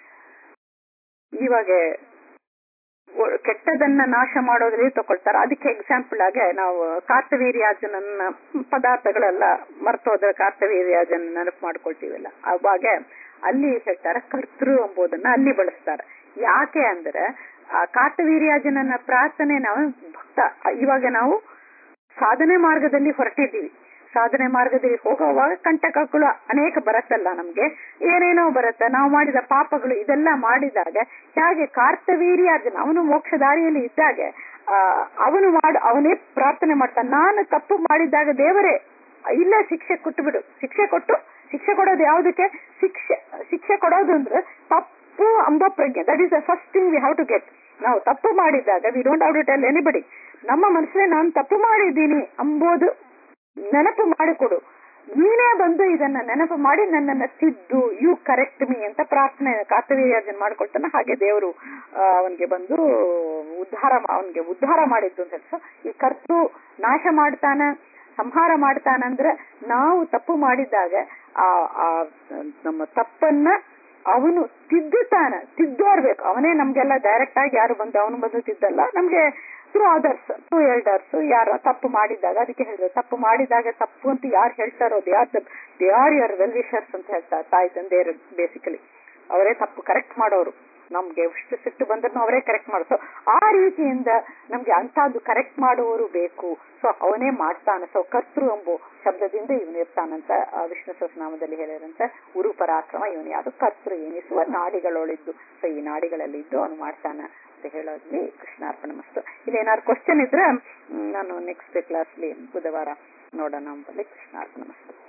ಇವಾಗ ಒ- ಕೆಟ್ಟದನ್ನ ನಾಶ ಮಾಡೋದ್ರಲ್ಲಿ ತಗೊಳ್ತಾರೆ ಅದಕ್ಕೆ ಎಕ್ಸಾಂಪಲ್ ಆಗಿ ನಾವು ಕಾರ್ತವೀರ್ಯಾಜನನ್ನ ಪದಾರ್ಥಗಳೆಲ್ಲ ಮರ್ತೋದ್ರೆ ಕಾರ್ತವೀರ್ಯಾಜನ ನೆನಪು ಮಾಡ್ಕೊಳ್ತೀವಲ್ಲ ಅವಾಗ ಅಲ್ಲಿ ಹೇಳ್ತಾರೆ ಕರ್ತೃ ಎಂಬುದನ್ನ ಅಲ್ಲಿ ಬಳಸ್ತಾರೆ ಯಾಕೆ ಅಂದ್ರೆ ಆ ಕಾರ್ತವೀರ್ಯಾಜನನ ಪ್ರಾರ್ಥನೆ ನಾವು ಭಕ್ತ ಇವಾಗ ನಾವು ಸಾಧನೆ ಮಾರ್ಗದಲ್ಲಿ ಹೊರಟಿದ್ದೀವಿ ಸಾಧನೆ ಮಾರ್ಗದಲ್ಲಿ ಹೋಗುವಾಗ ಕಂಟಕಗಳು ಅನೇಕ ಬರತ್ತಲ್ಲ ನಮ್ಗೆ ಏನೇನೋ ಬರುತ್ತೆ ನಾವು ಮಾಡಿದ ಪಾಪಗಳು ಇದೆಲ್ಲ ಮಾಡಿದಾಗ ಹೇಗೆ ಕಾರ್ತವೀರ್ಯಾರ್ಜನ ಅವನು ಮೋಕ್ಷ ದಾರಿಯಲ್ಲಿ ಇದ್ದಾಗ ಆ, ಅವನು ಮಾಡ ಅವನೇ ಪ್ರಾರ್ಥನೆ ಮಾಡ್ತಾನೆ ನಾನು ತಪ್ಪು ಮಾಡಿದಾಗ ದೇವರೇ ಇಲ್ಲೇ ಶಿಕ್ಷೆ ಕೊಟ್ಟು ಬಿಡು ಶಿಕ್ಷೆ ಕೊಟ್ಟು ಶಿಕ್ಷೆ ಕೊಡೋದು ಯಾವುದಕ್ಕೆ ಶಿಕ್ಷೆ ಶಿಕ್ಷೆ ಕೊಡೋದು ಅಂದ್ರೆ ತಪ್ಪು ಅಂಬ ಪ್ರಜ್ಞೆ that is the first thing we have to get ನಾವು ತಪ್ಪು ಮಾಡಿದಾಗ we don't have to tell anybody ನಮ್ಮ ಮನಸ್ಸಲ್ಲಿ ನಾನು ತಪ್ಪು ಮಾಡಿದ್ದೀನಿ ಅಂಬೋದು ನೆನಪು ಮಾಡಿಕೊಡು ನೀನೇ ಬಂದು ಇದನ್ನ ನೆನಪು ಮಾಡಿ ನನ್ನನ್ನ ತಿದ್ದು ಯು ಕರೆಕ್ಟ್ ಮೀ ಅಂತ ಪ್ರಾರ್ಥನೆ ಕಾರ್ತವೀರ್ಯಾರ್ಜನ್ ಮಾಡ್ಕೊಳ್ತಾನೆ ಹಾಗೆ ದೇವರು ಅವನಿಗೆ ಬಂದು ಉದ್ಧಾರ ಅವನಿಗೆ ಉದ್ಧಾರ ಮಾಡಿದ್ದು ಅಂತ ಹೇಳಿ. So, ಈ ಕರ್ತೃ ನಾಶ ಮಾಡ್ತಾನ ಸಂಹಾರ ಮಾಡ್ತಾನಂದ್ರೆ ನಾವು ತಪ್ಪು ಮಾಡಿದಾಗ ಆ ಆ ನಮ್ಮ ತಪ್ಪನ್ನ ಅವನು ತಿದ್ದುತ್ತಾನ ತಿದ್ದೋರ್ಬೇಕು ಅವನೇ ನಮ್ಗೆಲ್ಲ ಡೈರೆಕ್ಟ್ ಆಗಿ ಯಾರು ಬಂದು ಅವನು ಬಂದು ತಿದ್ದಲ್ಲ ನಮ್ಗೆ ಥ್ರೂ ಅದರ್ಸ್ ಥ್ರೂ ಎಲ್ಡರ್ಸ್ ಯಾರ ತಪ್ಪು ಮಾಡಿದಾಗ ಅದಕ್ಕೆ ಹೇಳಿದ್ರು ತಪ್ಪು ಮಾಡಿದಾಗ ತಪ್ಪು ಅಂತ ಯಾರು ಹೇಳ್ತಾರೋ they are they are your well wishers ಅಂತ ಹೇಳ್ತಾರೆ ತಾಯಿ ತಂದೆಯರು ಬೇಸಿಕಲಿ ಅವರೇ ತಪ್ಪು ಕರೆಕ್ಟ್ ಮಾಡೋರು ನಮ್ಗೆ ಎಷ್ಟು ಸಿಟ್ಟು ಬಂದ್ರು ಅವರೇ ಕರೆಕ್ಟ್ ಮಾಡೋದು ಸೊ ಆ ರೀತಿಯಿಂದ ನಮ್ಗೆ ಅಂತದ್ದು ಕರೆಕ್ಟ್ ಮಾಡುವವರು ಬೇಕು ಸೊ ಅವನೇ ಮಾಡ್ತಾನೆ ಸೊ ಕರ್ತೃ ಎಂಬು ಶಬ್ದದಿಂದ ಇವನು ಇರ್ತಾನಂತ ಆ ವಿಷ್ಣು ಸಹಸ್ರನಾಮದಲ್ಲಿ ಹೇಳಿರಂತ ಉರು ಪರಾಕ್ರಮ ಇವನು ಯಾವುದು ಕರ್ತೃ ಎನಿಸುವ ನಾಡಿಗಳೊಳಿದ್ದು ಸೊ ಈ ನಾಡಿಗಳಲ್ಲಿ ಇದ್ದು ಅವನು ಮಾಡ್ತಾನ ಅಂತ ಹೇಳೋದ್ಲಿ ಕೃಷ್ಣಾರ್ಪಣ ಮಸ್ತು ಇಲ್ಲಿ ಏನಾದ್ರು ಕ್ವಶನ್ ಇದ್ರೆ ಮ್, ನಾನು ನೆಕ್ಸ್ಟ್ ಕ್ಲಾಸ್ಲಿ ಬುಧವಾರ ನೋಡೋಣ ಅಂಬಲ್ಲಿ ಕೃಷ್ಣಾರ್ಪಣ ಮಸ್ತು